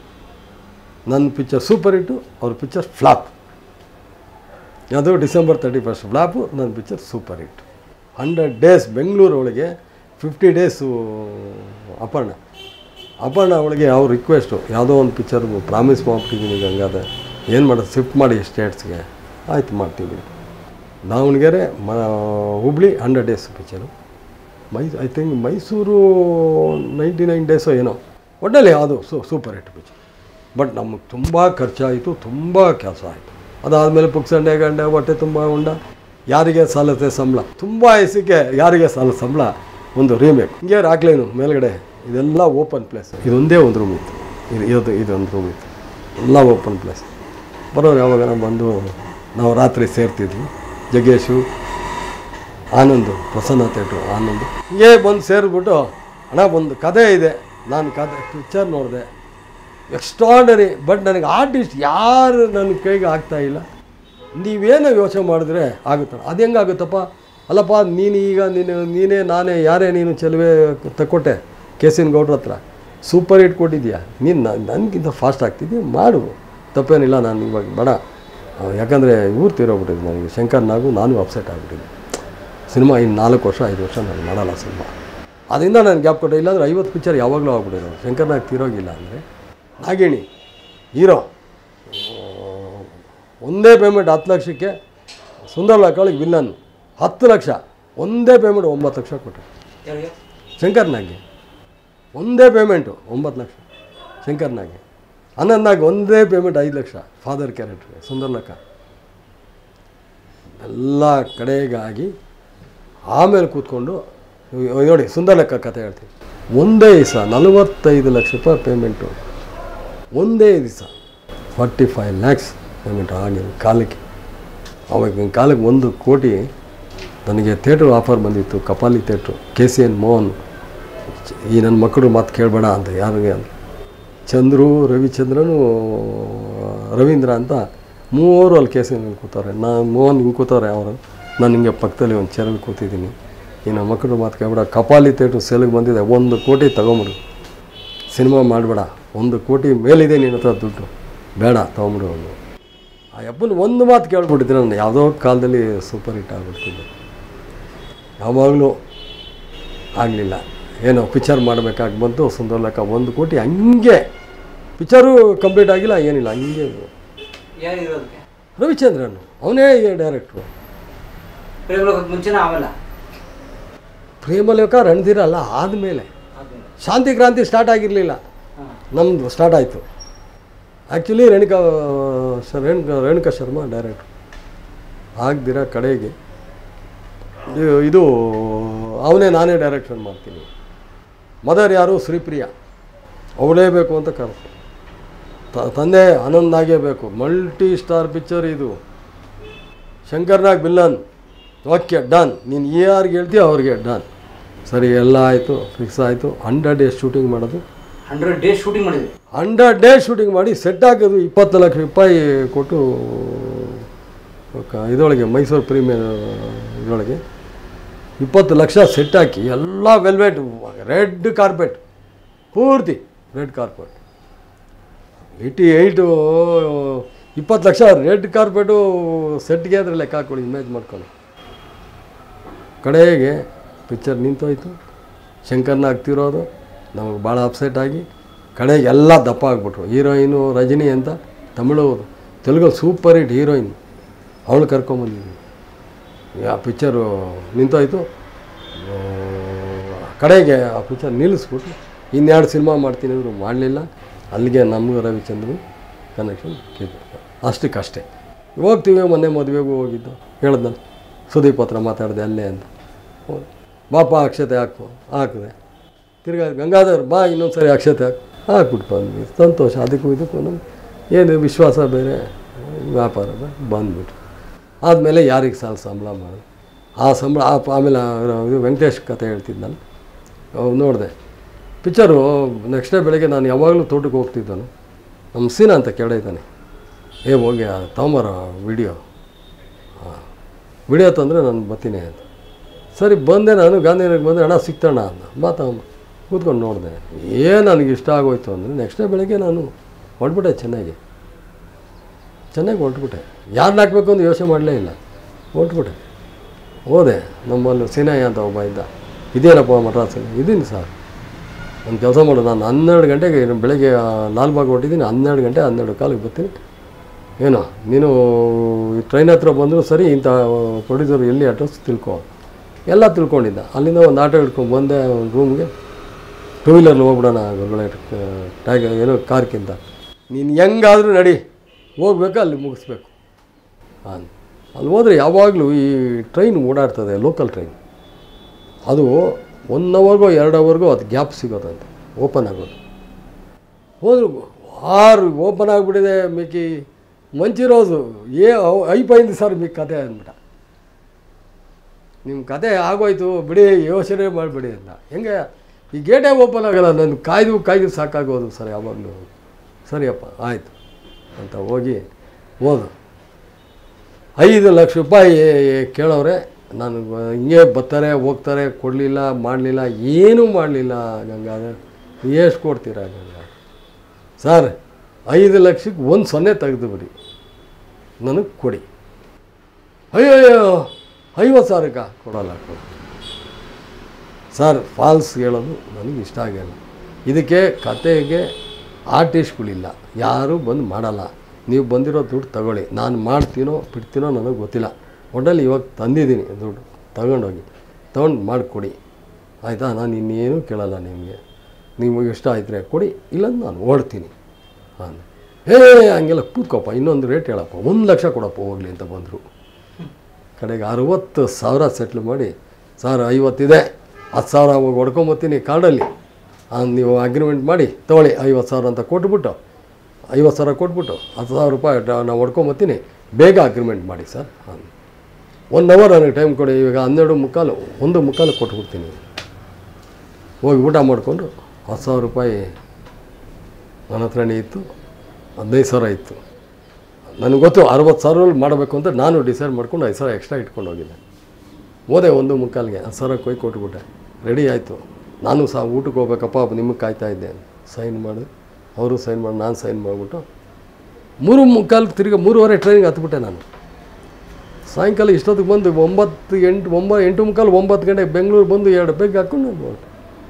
ನನ್ನ ಪಿಕ್ಚರ್ ಸೂಪರ್ ಹಿಟ್ಟು ಅವ್ರ ಪಿಕ್ಚರ್ ಫ್ಲಾಪ್ ಅದು ಡಿಸೆಂಬರ್ ತರ್ಟಿ ಫಸ್ಟ್ ಫ್ಲಾಪು ನನ್ನ picture super hit hundred days Bengaluru ಒಳಗೆ ಫಿಫ್ಟಿ ಡೇಸು ಅಪರ್ಣ ಅಪರ್ಣ ಅವಳಿಗೆ ಅವ್ರ ರಿಕ್ವೆಸ್ಟು ಯಾವುದೋ ಒಂದು ಪಿಕ್ಚರ್ ಪ್ರಾಮಿಸ್ ಮಾಡ್ಬಿಟ್ಟಿದ್ದೀನಿ ಗಂಗಾಧರ್ ಏನು ಮಾಡೋದು ಶಿಫ್ಟ್ ಮಾಡಿ ಸ್ಟೇಟ್ಸ್ಗೆ ಆಯ್ತು ಮಾಡ್ತೀವಿ ಬಿಡಿ ದಾವಣಗೆರೆ ಮ Hubli hundred days picture my I think Mysuru ninety nine ಡೇಸೋ ಏನೋ ಒಟ್ಟಲ್ಲಿ ಅದು ಸೂ ಸೂಪರ್ ಹಿಟ್ ಪಿಕ್ಚರ್ ಬಟ್ ನಮಗೆ ತುಂಬ ಖರ್ಚಾಯಿತು ತುಂಬ ಕೆಲಸ ಆಯಿತು ಅದಾದಮೇಲೆ ಪುಕ್ಸಂಡೆ ಗಂಡೆ ಹೊಟ್ಟೆ ತುಂಬ ಉಂಡ ಯಾರಿಗೆ ಸಾಲತ್ತೆ ಸಂಬಳ ತುಂಬ ವಯಸ್ಸಿಗೆ ಯಾರಿಗೆ ಸಾಲ ಸಂಬಳ ಒಂದು ರೀಮೇಕ್ ಹಿಂಗೆ ರಾಕ್ಲೇನು ಮೇಲ್ಗಡೆ ಇದೆಲ್ಲ ಓಪನ್ ಪ್ಲೇಸ್ ಇದೊಂದೇ ಒಂದು ರೂಮ್ ಇತ್ತು ಇದು ಇದು ಇದೊಂದು ರೂಮ್ ಇತ್ತು ಎಲ್ಲ ಓಪನ್ ಪ್ಲೇಸ್ ಬರೋರು ಯಾವಾಗ ಬಂದು ನಾವು ರಾತ್ರಿ ಸೇರ್ತಿದ್ವಿ ಜಗ್ಗೇಶು ಆನಂದು ಪ್ರಸನ್ನ ಥಿಯೇಟ್ರು ಆನಂದ್ ಹಿಂಗೆ ಬಂದು ಸೇರಿಬಿಟ್ಟು ಅಣ್ಣ ಒಂದು ಕಥೆ ಇದೆ ನಾನು ಕಥೆ ಪಿಕ್ಚರ್ ನೋಡಿದೆ ಎಕ್ಸ್ಟ್ರಾಡರಿ ಬಟ್ ನನಗೆ ಆರ್ಟಿಸ್ಟ್ ಯಾರು ನನ್ನ ಕೈಗೆ ಆಗ್ತಾ ಇಲ್ಲ ನೀವೇನೋ ಯೋಚನೆ ಮಾಡಿದ್ರೆ ಆಗುತ್ತಲ್ಲ ಅದು ಹೆಂಗಾಗುತ್ತಪ್ಪ ಅಲ್ಲಪ್ಪ ನೀನು ಈಗ ನೀನು ನೀನೇ ನಾನೇ ಯಾರೇ ನೀನು ಚೆಲುವೆ ತಕ್ಕೊಟ್ಟೆ ಕೇಸಿನ ಗೌಡ್ರ ಹತ್ರ ಸೂಪರ್ ಹಿಟ್ ಕೊಟ್ಟಿದ್ಯಾ ನೀನು ನನಗಿಂತ ಫಾಸ್ಟ್ ಆಗ್ತಿದ್ಯಾ ಮಾಡು ತಪ್ಪೇನಿಲ್ಲ ನಾನು ಇವಾಗ ಬೇಡ ಅಹ್, ಯಾಕಂದರೆ ಇವ್ರು ತೀರೋಗ್ಬಿಟ್ಟಿದ್ದು ನನಗೆ ಶಂಕರ್ ನಾಗು ನಾನು ಅಪ್ಸೆಟ್ ಆಗಿಬಿಟ್ಟಿದ್ದೆ ಸಿನಿಮಾ ಇನ್ನು ನಾಲ್ಕು ವರ್ಷ ಐದು ವರ್ಷ ನಾನು ಮಾಡಲ್ಲ ಸಿನಿಮಾ ಅದರಿಂದ ನಾನು ಗ್ಯಾಪ್ ಕೊಟ್ಟೆ ಇಲ್ಲಾಂದ್ರೆ ಐವತ್ತು ಪಿಕ್ಚರ್ ಯಾವಾಗಲೂ ಆಗ್ಬಿಟ್ಟಿರೋದು ಶಂಕರ್ ನಾಗ್ ತೀರೋಗಿಲ್ಲ ಅಂದರೆ ನಾಗಿಣಿ ಹೀರೋ ಒಂದೇ ಪೇಮೆಂಟ್ ಹತ್ತು ಲಕ್ಷಕ್ಕೆ ಸುಂದರ್ ಲಕ್ಕಳಿಗೆ ವಿಲ್ಲನ್ ಹತ್ತು ಲಕ್ಷ ಒಂದೇ ಪೇಮೆಂಟ್ ಒಂಬತ್ತು ಲಕ್ಷ ಕೊಟ್ಟೆ ಶಂಕರ್ ನಾಗ್ಗೆ ಒಂದೇ ಪೇಮೆಂಟು ಒಂಬತ್ತು ಲಕ್ಷ ಶಂಕರ್ ನಾಗೆ ಆನಂದ್ ನಾಗ್ ಒಂದೇ ಪೇಮೆಂಟ್ ಐದು ಲಕ್ಷ ಫಾದರ್ ಕ್ಯಾರೆಕ್ಟ್ರಿಗೆ ಸುಂದರ್ ಲಕ್ಕ ಎಲ್ಲ ಕಡೆಗಾಗಿ ಆಮೇಲೆ ಕೂತ್ಕೊಂಡು ಇವ್- ನೋಡಿ ಸುಂದರ್ ಲೆಕ್ಕ ಕತೆ ಹೇಳ್ತೀನಿ ಒಂದೇ ದಿವಸ ನಲವತ್ತೈದು ಲಕ್ಷ ರೂಪಾಯಿ ಪೇಮೆಂಟು ಒಂದೇ ದಿವಸ ಫಾರ್ಟಿ ಫೈವ್ ಲ್ಯಾಕ್ಸ್ ಪೇಮೆಂಟ್ ಆಗಿನ ಕಾಲಕ್ಕೆ ಅವಾಗಿನ ಕಾಲಕ್ಕೆ ಒಂದು ಕೋಟಿ ನನಗೆ ಥಿಯೇಟ್ರ್ ಆಫರ್ ಬಂದಿತ್ತು Kapali theatre K C N Mohan ಈ ನನ್ನ ಮಕ್ಕಳು ಮಾತು ಕೇಳಬೇಡ ಅಂತ ಯಾರಿಗೆ ಅಂತ ಚಂದ್ರು ರವಿಚಂದ್ರನು ರವೀಂದ್ರ ಅಂತ ಮೂವರು ಅಲ್ಲಿ ಕೇಸಿ ಕೂತವ್ರೆ ನಾನು ಮೋಹನ್ ಹಿಂಗೆ ಕೂತವ್ರೆ ಅವರು ನಾನು ಹಿಂಗೆ ಪಕ್ಕದಲ್ಲಿ ಒಂದು ಚೇರಲ್ಲಿ ಕೂತಿದ್ದೀನಿ ಈ ನನ್ನ ಮಕ್ಕಳು ಮಾತು ಕೇಳಬೇಡ ಕಪಾಲಿ ಥಿಯೇಟ್ರು ಸೇಲಿಗೆ ಬಂದಿದೆ ಒಂದು ಕೋಟಿ ತಗೊಂಬಿಡು ಸಿನಿಮಾ ಮಾಡಬೇಡ ಒಂದು ಕೋಟಿ ಮೇಲಿದೆ ನಿನ್ನ ಹತ್ರ ದುಡ್ಡು ಬೇಡ ತೊಗೊಂಬಿಡು ಅವನು ಆ ಅಪ್ಪನ ಒಂದು ಮಾತು ಕೇಳ್ಬಿಟ್ಟಿದ್ರೆ ನಾನು ಯಾವುದೋ ಕಾಲದಲ್ಲಿ ಸೂಪರ್ ಹಿಟ್ ಆಗ್ಬಿಡ್ತಿದ್ದೆ ಯಾವಾಗಲೂ ಆಗಲಿಲ್ಲ ಏನೋ ಪಿಕ್ಚರ್ ಮಾಡಬೇಕಾಗಿ ಬಂತು ಸುಂದರ್ ಲೆಕ್ಕ ಒಂದು ಕೋಟಿ ಹಂಗೆ ಪಿಕ್ಚರು ಕಂಪ್ಲೀಟ್ ಆಗಿಲ್ಲ ಏನಿಲ್ಲ ಹಂಗೆ ಇದು. ಯಾರಿರೋದಕ್ಕೆ ರವಿಚಂದ್ರನ್ ಅವನೇ ಡೈರೆಕ್ಟ್ರು ಪ್ರೇಮಲೋಕಕ್ಕೆ ಮುಂಚೆನ ಆಮೇಲ ಪ್ರೇಮಲೇಖ ರಣಧೀರ ಅಲ್ಲ ಆದಮೇಲೆ ಶಾಂತಿ ಕ್ರಾಂತಿ ಸ್ಟಾರ್ಟ್ ಆಗಿರಲಿಲ್ಲ ಹಾಂ ನಮ್ಮದು ಸ್ಟಾರ್ಟ್ ಆಯಿತು ಆ್ಯಕ್ಚುಲಿ ರೇಣುಕಾ ಶ- ರೇಣುಕಾ ರೇಣುಕಾ ಶರ್ಮಾ ಡೈರೆಕ್ಟ್ರು ಆಗದಿರ ಕಡೆಗೆ ಇದು- ಇದು ಅವನೇ ನಾನೇ ಡೈರೆಕ್ಷನ್ ಮಾಡ್ತೀನಿ ಮದರ್ ಯಾರು ಶ್ರೀಪ್ರಿಯ ಅವಳೇ ಬೇಕು ಅಂತ ಕರೆದು ತ- ತಂದೆ ಆನಂದ್ ನಾಗೇ ಬೇಕು ಮಲ್ಟಿ ಸ್ಟಾರ್ ಪಿಕ್ಚರ್ ಇದು ಶಂಕರ್ನಾಗ್ ಬಿಲ್ಲನ್ ಓಕೆ ಡನ್ ನೀನು ಯಾರಿಗೆ ಹೇಳ್ತೀಯ ಅವ್ರಿಗೆ ಡನ್ ಸರಿ ಎಲ್ಲ ಆಯಿತು ಫಿಕ್ಸ್ ಆಯಿತು ಹಂಡ್ರೆಡ್ ಡೇಸ್ ಶೂಟಿಂಗ್ ಮಾಡೋದು ಹಂಡ್ರೆಡ್ ಡೇಸ್ ಶೂಟಿಂಗ್ ಮಾಡಿದ್ವಿ ಹಂಡ್ರೆಡ್ ಡೇಸ್ ಶೂಟಿಂಗ್ ಮಾಡಿ ಸೆಟ್ ಹಾಕೋದು ಇಪ್ಪತ್ತು ಲಕ್ಷ ರೂಪಾಯಿ ಕೊಟ್ಟು ಕ- ಇದರೊಳಗೆ ಮೈಸೂರು ಪ್ರೀಮಿಯರ್ ಇದರೊಳಗೆ ಇಪ್ಪತ್ತು ಲಕ್ಷ ಸೆಟ್ ಹಾಕಿ ಎಲ್ಲ ವೆಲ್ವೆಟ್ ರೆಡ್ ಕಾರ್ಪೆಟ್ ಪೂರ್ತಿ ರೆಡ್ ಕಾರ್ಪೆಟ್ ಏಯ್ಟಿ ಏಯ್ಟು ಇಪ್ಪತ್ತು ಲಕ್ಷ ರೆಡ್ ಕಾರ್ಪೆಟು ಸೆಟ್ಗೆ ಅದ್ರ ಲೆಕ್ಕ ಹಾಕೊಳ್ಳಿ ಇಮೇಜ್ ಮಾಡ್ಕೊಂಡು ಕಡೆಗೆ ಪಿಕ್ಚರ್ ನಿಂತೋಯ್ತು ಶಂಕರ್ನ ಆಗ್ತಿರೋದು ನಮಗೆ ಭಾಳ ಅಪ್ಸೆಟ್ ಆಗಿ ಕಡೆಗೆ ಎಲ್ಲ ದಪ್ಪ ಆಗ್ಬಿಟ್ರು ಹೀರೋಯಿನು ರಜನಿ ಅಂತ Tamil Telugu super hit heroine ಅವಳು ಕರ್ಕೊಂಬಂದಿದ್ವಿ ಆ ಪಿಕ್ಚರು ನಿಂತೋಯ್ತು ಆ, ಕಡೆಗೆ ಆ ಪಿಕ್ಚರ್ ನಿಲ್ಲಿಸ್ಬಿಟ್ಟು ಇನ್ನೆರಡು ಸಿನಿಮಾ ಮಾಡ್ತೀನಿ ಅಂದರು ಮಾಡಲಿಲ್ಲ ಅಲ್ಲಿಗೆ ನಮಗೂ ರವಿಚಂದ್ರನು ಕನೆಕ್ಷನ್ ಕಿತ್ತು ಅಷ್ಟಕ್ಕಷ್ಟೇ ಹೋಗ್ತೀವಿ ಮೊನ್ನೆ ಮದುವೆಗೂ ಹೋಗಿದ್ದು ಹೇಳ್ದಲ್ಲ ಸುದೀಪ್ ಹತ್ರ ಮಾತಾಡಿದೆ ಅಲ್ಲೇ ಅಂತ ಹೋದೆ. ಬಾಪ ಅಕ್ಷತೆ ಹಾಕು ಹಾಕಿದೆ ತಿರ್ಗಾ ಗಂಗಾಧರ್ ಬಾ ಇನ್ನೊಂದು ಸರಿ ಅಕ್ಷತೆ ಹಾಕು ಹಾಕ್ಬಿಟ್ಟು ಬಂದ್ವಿ ಸಂತೋಷ ಅದಕ್ಕೂ ಇದಕ್ಕೂ ನಮ್ಗೆ ಏನು ವಿಶ್ವಾಸ ಬೇರೆ ವ್ಯಾಪಾರ ಬೇರೆ ಬಂದ್ಬಿಟ್ಟು ಆದಮೇಲೆ ಯಾರಿಗೆ ಸಾಲ ಸಂಬಳ ಮಾಡೋದು ಆ ಸಂಬಳ ಆ ಆಮೇಲೆ ಆ- ಇದು ವೆಂಕಟೇಶ್ ಕತೆ ಹೇಳ್ತಿದ್ನಲ್ಲ ಅವ್ ನೋಡಿದೆ ಪಿಕ್ಚರು ನೆಕ್ಸ್ಟ್ ಡೇ ಬೆಳಗ್ಗೆ ನಾನು ಯಾವಾಗಲೂ ತೋಟಕ್ಕೆ ಹೋಗ್ತಿದ್ದನು ನಮ್ಮ ಸೀನಾ ಅಂತ ಕೆಳ ಇದ್ದಾನೆ ಏ ಹೋಗಿ ಆ ತಗೊಂಬರ ವಿಡಿಯೋ ವಿಡಿಯೋ ತಂದರೆ ನಾನು ಬರ್ತೀನಿ ಅಂತ ಸರಿ ಬಂದೆ ನಾನು ಗಾಂಧಿನಗರಕ್ಕೆ ಬಂದೆ ಹಣ ಸಿಗ್ತಣ್ಣ ಅಂದ ಬಾ ತಗೊಂಬ ಕೂತ್ಕೊಂಡು ನೋಡಿದೆ ಏನು ನನಗೆ ಇಷ್ಟ ಆಗೋಯ್ತು ಅಂದರೆ ನೆಕ್ಸ್ಟ್ ಡೇ ಬೆಳಗ್ಗೆ ನಾನು ಹೊರಟ್ಬಿಟ್ಟೆ ಚೆನ್ನಾಗಿ ಚೆನ್ನಾಗಿ ಹೊರಟ್ಬಿಟ್ಟೆ ಯಾರನ್ನ ಹಾಕ್ಬೇಕು ಅಂತ ಯೋಚನೆ ಮಾಡಲೇ ಇಲ್ಲ ಹೊರಟ್ಬಿಟ್ಟೆ ಹೋದೆ ನಮ್ಮಲ್ಲಿ ಸಿನಯ್ಯ ಅಂತ ಒಬ್ಬ ಇದ್ದ ಇದೇನಪ್ಪ ಮಡ್ರಾಸಲ್ಲಿ ಇದೀನಿ ಸರ್ ಒಂದು ಕೆಲಸ ಮಾಡು ನಾನು ಹನ್ನೆರಡು ಗಂಟೆಗೆ ಇನ್ನು ಬೆಳಗ್ಗೆ ಆ, ಲಾಲ್ಬಾಗ್ ಹೊಟ್ಟಿದ್ದೀನಿ ಹನ್ನೆರಡು ಗಂಟೆ ಹನ್ನೆರಡು ಕಾಲಿಗೆ ಬರ್ತೀನಿ ಏನೋ ನೀನು ಈ ಟ್ರೈನ್ ಹತ್ರ ಬಂದರೂ ಸರಿ ಇಂಥ ಪ್ರೊಡ್ಯೂಸರ್ ಎಲ್ಲಿ ಅಡ್ರೆಸ್ ತಿಳ್ಕೊ ಎಲ್ಲ ತಿಳ್ಕೊಂಡಿದ್ದ ಅಲ್ಲಿಂದ ಒಂದು ಆಟೋ ಹಿಡ್ಕೊಂಡು ಬಂದೆ ಒಂದು ರೂಮ್ಗೆ ಟೂ ವೀಲರ್ಲಿ ಹೋಗ್ಬಿಡೋಣ ಗುರುಗಳೇ ಟ್ಯಾಗ್ ಏನೋ ಕಾರ್ಕಿಂತ ನೀನು ಹೆಂಗಾದರೂ ನಡಿ ಹೋಗ್ಬೇಕು ಅಲ್ಲಿ ಮುಗಿಸ್ಬೇಕು ಹಾಂ ಅಲ್ಲಿ ಹೋದರೆ ಯಾವಾಗಲೂ ಈ ಟ್ರೈನ್ ಓಡಾಡ್ತದೆ ಲೋಕಲ್ ಟ್ರೈನ್ ಅದು ಒನ್ ಅವರ್ಗೋ ಎರಡು ಅವರ್ಗೋ ಅದು ಗ್ಯಾಪ್ ಸಿಗೋದಂತೆ ಓಪನ್ ಆಗೋದು ಹೋದ್ರು ಆರು ಓಪನ್ ಆಗಿಬಿಟ್ಟಿದೆ ಮಿಕ್ಕಿ ಮಂಚಿರೋದು ಏ ಐಪೈಂದು ಸರ್ ಮಿ ಕತೆ ಅಂದ್ಬಿಟ್ಟ ನಿಮ್ಮ ಕತೆ ಆಗೋಯ್ತು ಬಿಡಿ ಯೋಚನೆ ಮಾಡಿಬಿಡಿ ಅಂತ ಹೆಂಗೆ ಈ ಗೇಟೇ ಓಪನ್ ಆಗಲ್ಲ ನಾನು ಕಾಯ್ದು ಕಾಯ್ದು ಸಾಕಾಗೋದು ಸರ್ ಯಾವಾಗಲೂ ಸರಿಯಪ್ಪ ಆಯಿತು ಅಂತ ಹೋಗಿ ಹೋದು ಐದು ಲಕ್ಷ ರೂಪಾಯಿ ಕೇಳೋರೆ ನಾನು ಹಿಂಗೆ ಬರ್ತಾರೆ ಹೋಗ್ತಾರೆ ಕೊಡಲಿಲ್ಲ ಮಾಡಲಿಲ್ಲ ಏನೂ ಮಾಡಲಿಲ್ಲ ಗಂಗಾಧರ್ ಎಷ್ಟು ಕೊಡ್ತೀರಾ ಗಂಗಾಧರ್ ಸರ್ ಐದು ಲಕ್ಷಕ್ಕೆ ಒಂದು ಸೊನ್ನೆ ತೆಗೆದು ಬಿಡಿ ನನಗೆ ಕೊಡಿ ಅಯ್ಯೋ ಅಯ್ಯೋ ಐವತ್ತು ಸಾವಿರಕ್ಕ ಕೊಡಲ್ಲ ಕೊಡು ಸರ್ ಫಾಲ್ಸ್ ಹೇಳೋದು ನನಗೆ ಇಷ್ಟ ಆಗಿಲ್ಲ ಇದಕ್ಕೆ ಕತೆಗೆ ಆರ್ಟಿಸ್ಟ್ಗಳಿಲ್ಲ ಯಾರೂ ಬಂದು ಮಾಡಲ್ಲ ನೀವು ಬಂದಿರೋ ದುಡ್ಡು ತಗೊಳ್ಳಿ ನಾನು ಮಾಡ್ತೀನೋ ಬಿಡ್ತೀನೋ ನನಗೆ ಗೊತ್ತಿಲ್ಲ ಒಟ್ಟಲ್ಲಿ ಇವಾಗ ತಂದಿದ್ದೀನಿ ದುಡ್ಡು ತಗೊಂಡೋಗಿ ತೊಗೊಂಡು ಮಾಡಿಕೊಡಿ ಆಯಿತಾ ನಾನು ಇನ್ನೇನು ಕೇಳಲ್ಲ ನಿಮಗೆ ನೀವು ಇಷ್ಟ ಆಯ್ತರೆ ಕೊಡಿ ಇಲ್ಲಾಂದ್ರೆ ನಾನು ಓಡ್ತೀನಿ ಹಾಂ ಏ ಹಂಗೆಲ್ಲ ಕೂತ್ಕೊಪ್ಪ ಇನ್ನೊಂದು ರೇಟ್ ಹೇಳಪ್ಪ ಒಂದು ಲಕ್ಷ ಕೊಡಪ್ಪ ಹೋಗಲಿ ಅಂತ ಬಂದರು ಕಡೆಗೆ ಅರುವತ್ತು ಸಾವಿರ ಸೆಟ್ಲ್ ಮಾಡಿ ಸರ್ ಐವತ್ತಿದೆ ಹತ್ತು ಸಾವಿರ ಹೋಗಿ ಹೊಡ್ಕೊಂಬತ್ತೀನಿ ಕಾರ್ಡಲ್ಲಿ ಆ, ನೀವು ಅಗ್ರಿಮೆಂಟ್ ಮಾಡಿ ತೊಗೊಳ್ಳಿ ಐವತ್ತು ಸಾವಿರ ಅಂತ ಕೊಟ್ಬಿಟ್ಟು ಐವತ್ತು ಸಾವಿರ ಕೊಟ್ಬಿಟ್ಟು ಹತ್ತು ಸಾವಿರ ರೂಪಾಯಿ ಡ- ನಾವು ಹೊಡ್ಕೊಂಬತ್ತೀನಿ ಬೇಗ ಅಗ್ರಿಮೆಂಟ್ ಮಾಡಿ ಸರ್ ಹಾಂ ಒನ್ ಅವರ್ ನನಗೆ ಟೈಮ್ ಕೊಡಿ ಇವಾಗ ಹನ್ನೆರಡು ಮುಕ್ಕಾಲು ಒಂದು ಮುಕ್ಕಾಲು ಕೊಟ್ಬಿಡ್ತೀನಿ ಹೋಗಿ ಊಟ ಮಾಡಿಕೊಂಡು ಹತ್ತು ಸಾವಿರ ರೂಪಾಯಿ ನನ್ನ ಹತ್ರನೇ ಇತ್ತು ಹದಿನೈದು ಸಾವಿರ ಇತ್ತು ನನಗೆ ಗೊತ್ತು ಅರವತ್ತು ಸಾವಿರ ಮಾಡಬೇಕು ಅಂತ ನಾನು ಡಿಸೈಡ್ ಮಾಡ್ಕೊಂಡು ಐದು ಸಾವಿರ ಎಕ್ಸ್ಟ್ರಾ ಇಟ್ಕೊಂಡು ಹೋಗಿದ್ದೆ ಹೋದೆ ಒಂದು ಮುಕ್ಕಾಲಿಗೆ ಹತ್ತು ಸಾವಿರ ಕೊಯ್ ಕೊಟ್ಬಿಟ್ಟೆ ರೆಡಿ ಆಯಿತು ನಾನು ಸಹ ಊಟಕ್ಕೆ ಹೋಗ್ಬೇಕಪ್ಪ ನಿಮಗೆ ಕಾಯ್ತಾ ಇದ್ದೆ ಸೈನ್ ಮಾಡಿ ಅವರು ಸೈನ್ ಮಾಡಿ ನಾನು ಸೈನ್ ಮಾಡಿಬಿಟ್ಟು ಮೂರು ಮುಕ್ಕಾಲು ತಿರ್ಗಿ ಮೂರುವರೆ ಟ್ರೈನಿಗೆ ಹತ್ಬಿಟ್ಟೆ ನಾನು ಸಾಯಂಕಾಲ ಇಷ್ಟೊತ್ತಿಗೆ ಬಂದು ಒಂಬತ್ತು ಎಂಟು ಒಂಬ ಎಂಟು ಮುಕ್ಕಾಲು ಒಂಬತ್ತು ಗಂಟೆಗೆ ಬೆಂಗಳೂರು ಬಂದು ಎರಡು ಬೇಗ ಹಾಕ್ಕೊಂಡು ನಾನು ಹೊರಟೆ.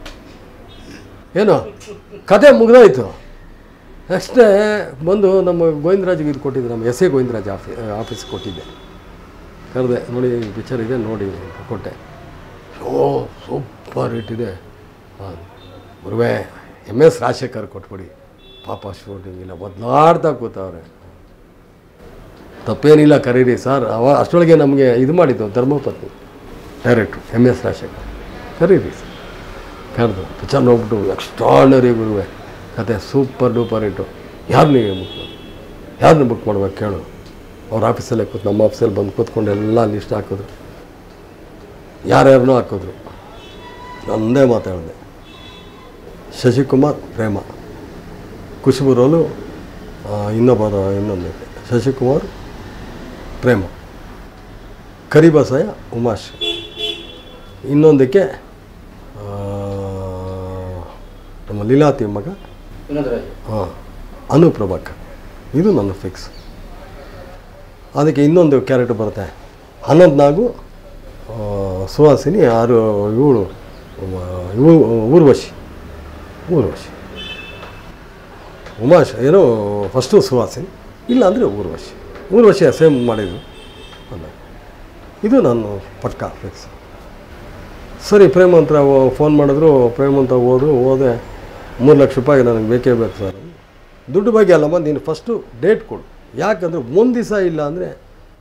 ಏನು ಕತೆ ಮುಗ್ದೋಯ್ತು ನೆಕ್ಸ್ಟೇ ಬಂದು ನಮ್ಮ ಗೋವಿಂದರಾಜ್ಗೆ ಇದು ಕೊಟ್ಟಿದ್ದೆ ನಮ್ಮ ಎಸ್ ಎ ಗೋವಿಂದರಾಜ್ ಆಫೀ ಆಫೀಸ್ ಕೊಟ್ಟಿದ್ದೆ ಕರೆದೆ ನೋಡಿ ಪಿಕ್ಚರ್ ಇದೆ ನೋಡಿ ಅಂತ ಕೊಟ್ಟೆ ಓ ಸೂಪರ್ ಇಟ್ಟಿದೆ ಹಾಂ ಗುರುವೇ ಎಮ್ ಎಸ್ ರಾಜಶೇಖರ್ ಕೊಟ್ಬಿಡಿ ಪಾಪ ಶೂಟಿಂಗ್ ಇಲ್ಲ ಬದಲಾಡ್ತಾ ಕೂತವ್ರೆ ತಪ್ಪೇನಿಲ್ಲ ಕರೀರಿ ಸರ್ ಅವ ಅಷ್ಟರೊಳಗೆ ನಮಗೆ ಇದು ಮಾಡಿದ್ದು Dharmapatni director M S Rajashekhar ಕರೀರಿ ಸರ್ ಕರೆದು ಪಿಕ್ಚರ್ ನೋಡ್ಬಿಟ್ಟು ಎಕ್ಸ್ಟ್ರಾರ್ನರಿ ಗುರುವೆ ಕತೆ ಸೂಪರ್ ಡೂಪರ್ ಇಟ್ಟು ಯಾರನ್ನ ಬುಕ್ ಯಾರನ್ನ ಬುಕ್ ಮಾಡ್ಬೇಕು ಕೇಳು ಅವ್ರ ಆಫೀಸಲ್ಲೇ ಕೂತು ನಮ್ಮ ಆಫೀಸಲ್ಲಿ ಬಂದು ಕೂತ್ಕೊಂಡು ಎಲ್ಲ ಲಿಸ್ಟ್ ಹಾಕಿದ್ರು ಯಾರ್ಯಾರನ್ನೂ ಹಾಕಿದ್ರು ಒಂದೇ ಮಾತಾಡಿದೆ ಶಶಿಕುಮಾರ್ ಪ್ರೇಮ ಖುಷ್ಬು ರೋಲು ಆ, ಇನ್ನೊಬ್ಬ ಇನ್ನೊಂದು ಶಶಿಕುಮಾರ್ ಪ್ರೇಮ ಕರಿಬಸಯ್ಯ ಉಮಾಶ್ ಇನ್ನೊಂದಕ್ಕೆ ಆ, ನಮ್ಮ ಲೀಲಾತಿ ಮಗ ವಿನೋದ್ ರಾಜ್ ಹಾಂ ಅನುಪ್ರಭಾಕರ್ ಇದು ನನ್ನ ಫಿಕ್ಸ್ ಅದಕ್ಕೆ ಇನ್ನೊಂದು ಕ್ಯಾರೆಕ್ಟರ್ ಬರುತ್ತೆ ಹನ್ನೊಂದು ನಾಗು ಆ, ಸುಹಾಸಿನಿ ಆರು ಇವಳು ಇವು ಊರ್ವಶಿ ಊರ್ವಶಿ ಉಮಾಶ್ ಏನೋ ಫಸ್ಟು ಸುಹಾಸಿನಿ ಇಲ್ಲ ಅಂದರೆ ಊರ್ವಶಿ ಊರ್ವಶಿ ಸೇಮ್ ಮಾಡಿದ್ರು ಅಲ್ಲ ಇದು ನಾನು ಪಕ್ಕ ಫಿಕ್ಸ್ ಸರಿ ಪ್ರೇಮಂತ್ರ ಫೋನ್ ಮಾಡಿದ್ರು ಪ್ರೇಮಂತ ಹೋದ್ರು ಹೋದೆ ಮೂರು ಲಕ್ಷ ರೂಪಾಯಿ ನನಗೆ ಬೇಕೇ ಬೇಕು ಸರ್ ದುಡ್ಡು ಬಗ್ಗೆ ಅಲ್ಲಮ್ಮ ನೀನು ಫಸ್ಟು ಡೇಟ್ ಕೊಡು ಯಾಕಂದರೆ ಒಂದು ದಿವಸ ಇಲ್ಲ ಅಂದರೆ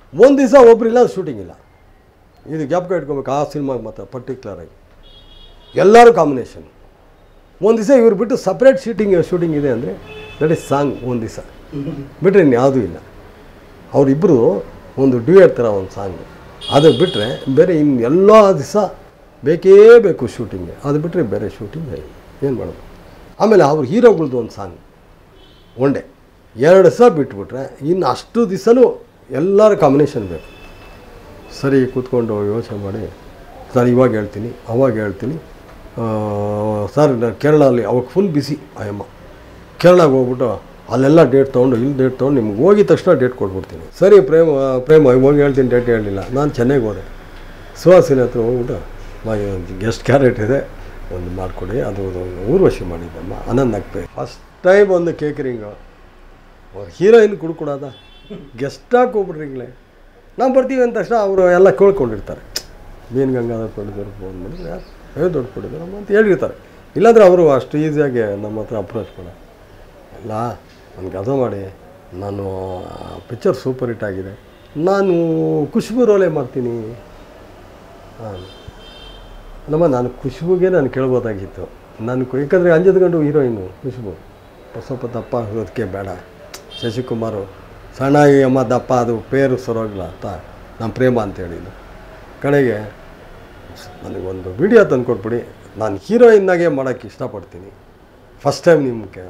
ಒಂದು ದಿವಸ ಒಬ್ರಿಲ್ಲ ಶೂಟಿಂಗ್ ಇಲ್ಲ ಇದು ಜ್ಞಾಪಕ ಇಟ್ಕೊಬೇಕು ಆ ಸಿನಿಮಾಗೆ ಮಾತ್ರ ಪರ್ಟಿಕ್ಯುಲರಾಗಿ ಎಲ್ಲರೂ ಕಾಂಬಿನೇಷನ್ ಒಂದು ದಿವಸ ಇವ್ರು ಬಿಟ್ಟು ಸಪ್ರೇಟ್ ಶೂಟಿಂಗ್ ಶೂಟಿಂಗ್ ಇದೆ ಅಂದರೆ ದಟ್ ಇಸ್ ಸಾಂಗ್ ಒಂದು ದಿವಸ ಬಿಟ್ಟರೆ ಇನ್ಯಾವುದೂ ಇಲ್ಲ ಅವರಿಬ್ಬರು ಒಂದು ಡ್ಯೂಯಟ್ ಥರ ಒಂದು ಸಾಂಗ್ ಅದು ಬಿಟ್ಟರೆ ಬೇರೆ ಇನ್ನು ಎಲ್ಲ ದಿವಸ ಬೇಕೇ ಬೇಕು ಶೂಟಿಂಗ್ಗೆ ಅದು ಬಿಟ್ಟರೆ ಬೇರೆ ಶೂಟಿಂಗ್ ಏನು ಮಾಡೋದು ಆಮೇಲೆ ಅವ್ರ ಹೀರೋಗಳ್ದು ಒಂದು ಸಾಂಗ್ ಒನ್ ಡೇ ಎರಡು ದಿವಸ ಬಿಟ್ಬಿಟ್ರೆ ಇನ್ನು ಅಷ್ಟು ದಿವಸನೂ ಎಲ್ಲರ ಕಾಂಬಿನೇಷನ್ ಬೇಕು ಸರಿ ಕೂತ್ಕೊಂಡು ಯೋಚನೆ ಮಾಡಿ ಸರ್ ಇವಾಗ ಹೇಳ್ತೀನಿ ಅವಾಗ ಹೇಳ್ತೀನಿ ಆ, ಸರ್ ನಾನು ಕೇರಳಲ್ಲಿ ಅವಾಗ ಫುಲ್ ಬಿಸಿ ಆಯಮ್ಮ ಕೇರಳಗೆ ಹೋಗ್ಬಿಟ್ಟು ಅಲ್ಲೆಲ್ಲ ಡೇಟ್ ತೊಗೊಂಡು ಇಲ್ಲಿ ಡೇಟ್ ತೊಗೊಂಡು ನಿಮ್ಗೆ ಹೋಗಿದ ತಕ್ಷಣ ಡೇಟ್ ಕೊಟ್ಬಿಡ್ತೀನಿ ಸರಿ ಪ್ರೇಮ ಪ್ರೇಮ ಇವಾಗ ಹೇಳ್ತೀನಿ ಡೇಟ್ ಹೇಳಲಿಲ್ಲ ನಾನು ಚೆನ್ನೈಗೆ ಹೋದೆ ಸುಹಾಸಿನ ಹತ್ರ ಹೋಗ್ಬಿಟ್ಟು ಗೆಸ್ಟ್ ಕ್ಯಾರೆಟ್ ಇದೆ ಒಂದು ಮಾಡಿಕೊಡಿ ಅದು ಊರ್ವಶಿ ಮಾಡಿದ್ದಮ್ಮ ಆನಂದ್ ನಗ್ಪೆ ಫಸ್ಟ್ ಟೈಮ್ ಒಂದು ಕೇಕರಿಂಗು ಹೀರೋಯಿನ್ ಕುಡ್ಕೊಡೋದ ಗೆಸ್ಟಾಗಿ ಹೋಗ್ಬಿಟ್ರಿಂಗ್ಲೆ ನಾವು ಬರ್ತೀವಿ ಅಂದ ತಕ್ಷಣ ಅವರು ಎಲ್ಲ ಕೇಳ್ಕೊಂಡಿರ್ತಾರೆ ಮೀನು ಗಂಗಾಧರ್ ಪಡೆದವ್ರು ಫೋನ್ ಮಾಡಿದ್ರೆ ಯಾರು ಏ ದೊಡ್ಡ ಪಡೆದವ್ರಮ್ಮ ಅಂತ ಹೇಳಿರ್ತಾರೆ ಇಲ್ಲಾಂದ್ರೆ ಅವರು ಅಷ್ಟು ಈಸಿಯಾಗಿ ನಮ್ಮ ಹತ್ರ ಅಪ್ರೋಚ್ ಮಾಡ ಇಲ್ಲ ಒಂದು ಕೆಲಸ ಮಾಡಿ ನಾನು ಪಿಕ್ಚರ್ ಸೂಪರ್ ಹಿಟ್ ಆಗಿದೆ ನಾನು ಖುಷ್ಬು ರೋಲೆ ಮಾಡ್ತೀನಿ ಹಾಂ ನಮ್ಮ ನಾನು ಖುಷ್ಬುಗೆ ನಾನು ಕೇಳ್ಬೋದಾಗಿತ್ತು ನಾನು ಕು- ಯಾಕಂದರೆ ಅಂಜದ ಗಂಡು ಹೀರೋಯಿನು ಖುಷ್ಬು ಸ್ವಲ್ಪ ದಪ್ಪ ಅದಕ್ಕೆ ಬೇಡ ಶಶಿಕುಮಾರು ಸಣ್ಣ ಈ ಅಮ್ಮ ದಪ್ಪ ಅದು ಪೇರು ಸರೋಗ್ಲ ಅಂತ ನಮ್ಮ ಪ್ರೇಮ ಅಂತ ಹೇಳಿದ್ದು ಕಡೆಗೆ ನನಗೊಂದು ವಿಡಿಯೋ ತಂದು ಕೊಟ್ಬಿಡಿ ನಾನು ಹೀರೋಯಿನ್ನಾಗೆ ಮಾಡೋಕ್ಕೆ ಇಷ್ಟಪಡ್ತೀನಿ ಫಸ್ಟ್ ಟೈಮ್ ನಿಮಗೆ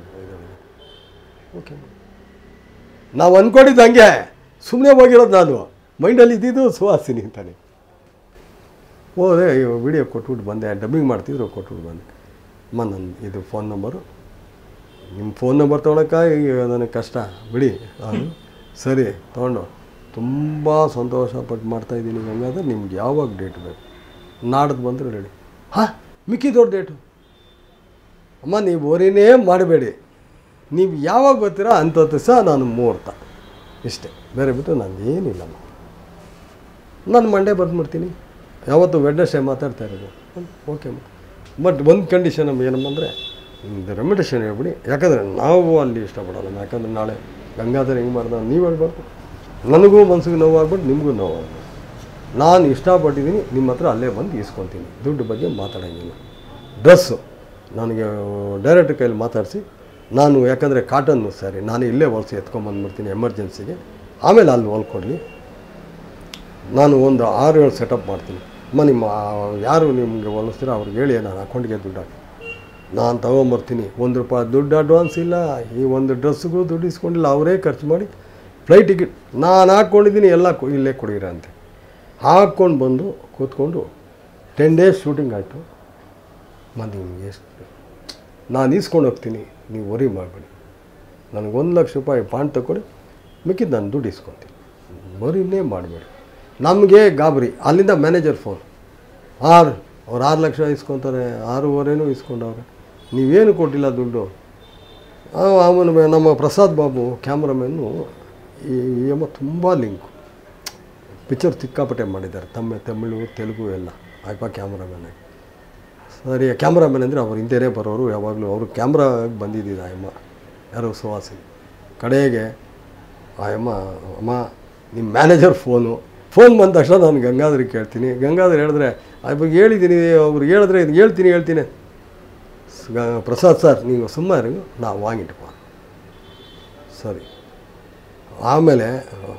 ಓಕೆ ನಾವು ಅಂದ್ಕೊಂಡಿದ್ದು ಹಂಗೆ ಸುಮ್ಮನೆ ಹೋಗಿರೋದು ನಾನು ಮೈಂಡಲ್ಲಿ ಇದ್ದಿದ್ದು ಸುಹಾಸಿನಿ ಅಂತಾನೆ ಹೋದೆ ವಿಡಿಯೋ ಕೊಟ್ಬಿಟ್ಟು ಬಂದೆ ಡಬ್ಬಿಂಗ್ ಮಾಡ್ತಿದ್ರು ಕೊಟ್ಬಿಟ್ಟು ಬಂದೆ ಅಮ್ಮ ನನ್ನ ಇದು ಫೋನ್ ನಂಬರು ನಿಮ್ಮ ಫೋನ್ ನಂಬರ್ ತೊಗೊಳಕ್ಕೆ ನನಗೆ ಕಷ್ಟ ಬಿಡಿ ಅದು ಸರಿ ತೊಗೊಂಡು ತುಂಬ ಸಂತೋಷಪಟ್ಟು ಮಾಡ್ತಾಯಿದ್ದೀನಿ ಹಂಗಾದ್ರೆ ನಿಮ್ಗೆ ಯಾವಾಗ ಡೇಟ್ ಬೇಕು ನಾಡ್ದು ಬಂದರೆ ರೆಡಿ ಹಾಂ ಮಿಕ್ಕಿದೊಡ್ಡ ಡೇಟು ಅಮ್ಮ ನೀವು ಓರಿನೇ ಮಾಡಬೇಡಿ ನೀವು ಯಾವಾಗ ಬರ್ತೀರಾ ಅಂಥದ್ದು ಸಹ ನಾನು ಮುಹೂರ್ತ ಇಷ್ಟೇ ಬೇರೆ ಬಿಟ್ಟು ನಾನು ಏನಿಲ್ಲಮ್ಮ ನಾನು ಮಂಡೇ ಬಂದ್ಬಿಡ್ತೀನಿ ಯಾವತ್ತು ವೆಡ್ನೆಸ್ಡೇ ಮಾತಾಡ್ತಾ ಇರೋದು ಓಕೆ ಬಟ್ ಒಂದು ಕಂಡೀಷನ್ ನಮ್ಗೆ ಏನಮ್ಮ ಅಂದರೆ ನಿಮ್ಮದು ರೆಮಿಟೇಷನ್ ಹೇಳ್ಬಿಡಿ ಯಾಕಂದರೆ ನಾವು ಅಲ್ಲಿ ಇಷ್ಟಪಡೋಲ್ಲ ಯಾಕಂದರೆ ನಾಳೆ ಗಂಗಾಧರ್ ಹೆಂಗೆ ಮಾಡ್ದ ನೀವು ಹೇಳ್ಬೇಕು ನನಗೂ ಮನ್ಸಿಗೆ ನೋವಾಗ್ಬಿಟ್ಟು ನಿಮಗೂ ನೋವಾಗ್ಬಿಟ್ಟು ನಾನು ಇಷ್ಟಪಟ್ಟಿದ್ದೀನಿ ನಿಮ್ಮ ಹತ್ರ ಅಲ್ಲೇ ಬಂದು ಇಸ್ಕೊತೀನಿ ದುಡ್ಡು ಬಗ್ಗೆ ಮಾತಾಡೋಂಗಿಲ್ಲ ಡ್ರೆಸ್ಸು ನನಗೆ ಡೈರೆಕ್ಟ್ ಕೈಯಲ್ಲಿ ಮಾತಾಡಿಸಿ ನಾನು ಯಾಕಂದರೆ ಕಾಟನ್ನು ಸ್ಯಾರಿ ನಾನು ಇಲ್ಲೇ ಹೊಲಿಸಿ ಎತ್ಕೊಂಬಂದ್ಬಿಡ್ತೀನಿ ಎಮರ್ಜೆನ್ಸಿಗೆ ಆಮೇಲೆ ಅಲ್ಲಿ ಹೊಲ್ಕೊಡ್ಲಿ ನಾನು ಒಂದು ಆರು ಏಳು ಸೆಟಪ್ ಮಾಡ್ತೀನಿ ಅಮ್ಮ ನಿಮ್ಮ ಆ, ಯಾರು ನಿಮಗೆ ಹೊಲಿಸ್ತೀರೋ ಅವ್ರಿಗೆ ಹೇಳಿ ನಾನು ಅಕೌಂಟ್ಗೆ ದುಡ್ಡು ಹಾಕಿ ನಾನು ತೊಗೊಂಬರ್ತೀನಿ ಒಂದು ರೂಪಾಯಿ ದುಡ್ಡು ಅಡ್ವಾನ್ಸ್ ಇಲ್ಲ ಈ ಒಂದು ಡ್ರೆಸ್ಸಿಗೂ ದುಡ್ಡು ಇಸ್ಕೊಂಡಿಲ್ಲ ಅವರೇ ಖರ್ಚು ಮಾಡಿ ಫ್ಲೈಟ್ ಟಿಕೆಟ್ ನಾನು ಹಾಕ್ಕೊಂಡಿದ್ದೀನಿ ಎಲ್ಲ ಕೊ- ಇಲ್ಲೇ ಕೊಡಿರ ಅಂತೆ ಹಾಕ್ಕೊಂಡು ಬಂದು ಕೂತ್ಕೊಂಡು ಟೆನ್ ಡೇಸ್ ಶೂಟಿಂಗ್ ಆಯಿತು ಮತ್ತು ನಿಮ್ಗೆ ಎಷ್ಟು ನಾನು ಈಸ್ಕೊಂಡು ಹೋಗ್ತೀನಿ ನೀವು ವರಿ ಮಾಡಬೇಡಿ ನನಗೆ ಒಂದು ಲಕ್ಷ ರೂಪಾಯಿ ಪಾಂಡ್ ತಗೊಳ್ಳಿ ಮಿಕ್ಕಿದ್ದು ನಾನು ದುಡ್ಡು ಇಸ್ಕೊತೀನಿ ವರಿನೇ ಮಾಡಬೇಡಿ ನಮಗೆ ಗಾಬರಿ ಅಲ್ಲಿಂದ ಮ್ಯಾನೇಜರ್ ಫೋನ್ ಆರು ಅವ್ರು ಆರು ಲಕ್ಷ ಇಸ್ಕೊತಾರೆ ಆರೂವರೆನೂ ಇಸ್ಕೊಂಡವ್ರೆ ನೀವೇನು ಕೊಟ್ಟಿಲ್ಲ ದುಡ್ಡು ಅವನು ನಮ್ಮ ಪ್ರಸಾದ್ ಬಾಬು ಕ್ಯಾಮ್ರಾಮನ್ನು ಈ ಈ ಅಮ್ಮ ತುಂಬ ಲಿಂಕು ಪಿಕ್ಚರ್ ಸಿಕ್ಕಾಪಟ್ಟೆ ಮಾಡಿದ್ದಾರೆ ತಮ್ಮ ತಮಿಳು ತೆಲುಗು ಎಲ್ಲ ಅಯ್ಯಪ್ಪ ಕ್ಯಾಮ್ರಾಮನ್ ಸರಿ ಕ್ಯಾಮ್ರಾಮನ್ ಅಂದರೆ ಅವ್ರು ಹಿಂದೆನೇ ಬರೋರು ಯಾವಾಗಲೂ ಅವರು ಕ್ಯಾಮ್ರಾ ಬಂದಿದ್ದಿದ್ದು ಆಯಮ್ಮ ಯಾರೋ ಸುವಾಸಿನಿ ಕಡೆಗೆ ಆಯಮ್ಮ ಅಮ್ಮ ನಿಮ್ಮ ಮ್ಯಾನೇಜರ್ ಫೋನು ಫೋನ್ ಬಂದ ತಕ್ಷಣ ನಾನು ಗಂಗಾಧರಿಗೆ ಕೇಳ್ತೀನಿ ಗಂಗಾಧರ್ ಹೇಳಿದ್ರೆ ಇವಾಗ ಹೇಳಿದ್ದೀನಿ ಅವ್ರು ಹೇಳಿದ್ರೆ ಇದು ಹೇಳ್ತೀನಿ ಹೇಳ್ತೀನಿ ಸ- ಗ- ಪ್ರಸಾದ್ ಸರ್ ನೀವು ಸುಮ್ಮನೆ ನಾವು ವಾಂಗಿಟ್ಪ ಸರಿ ಆಮೇಲೆ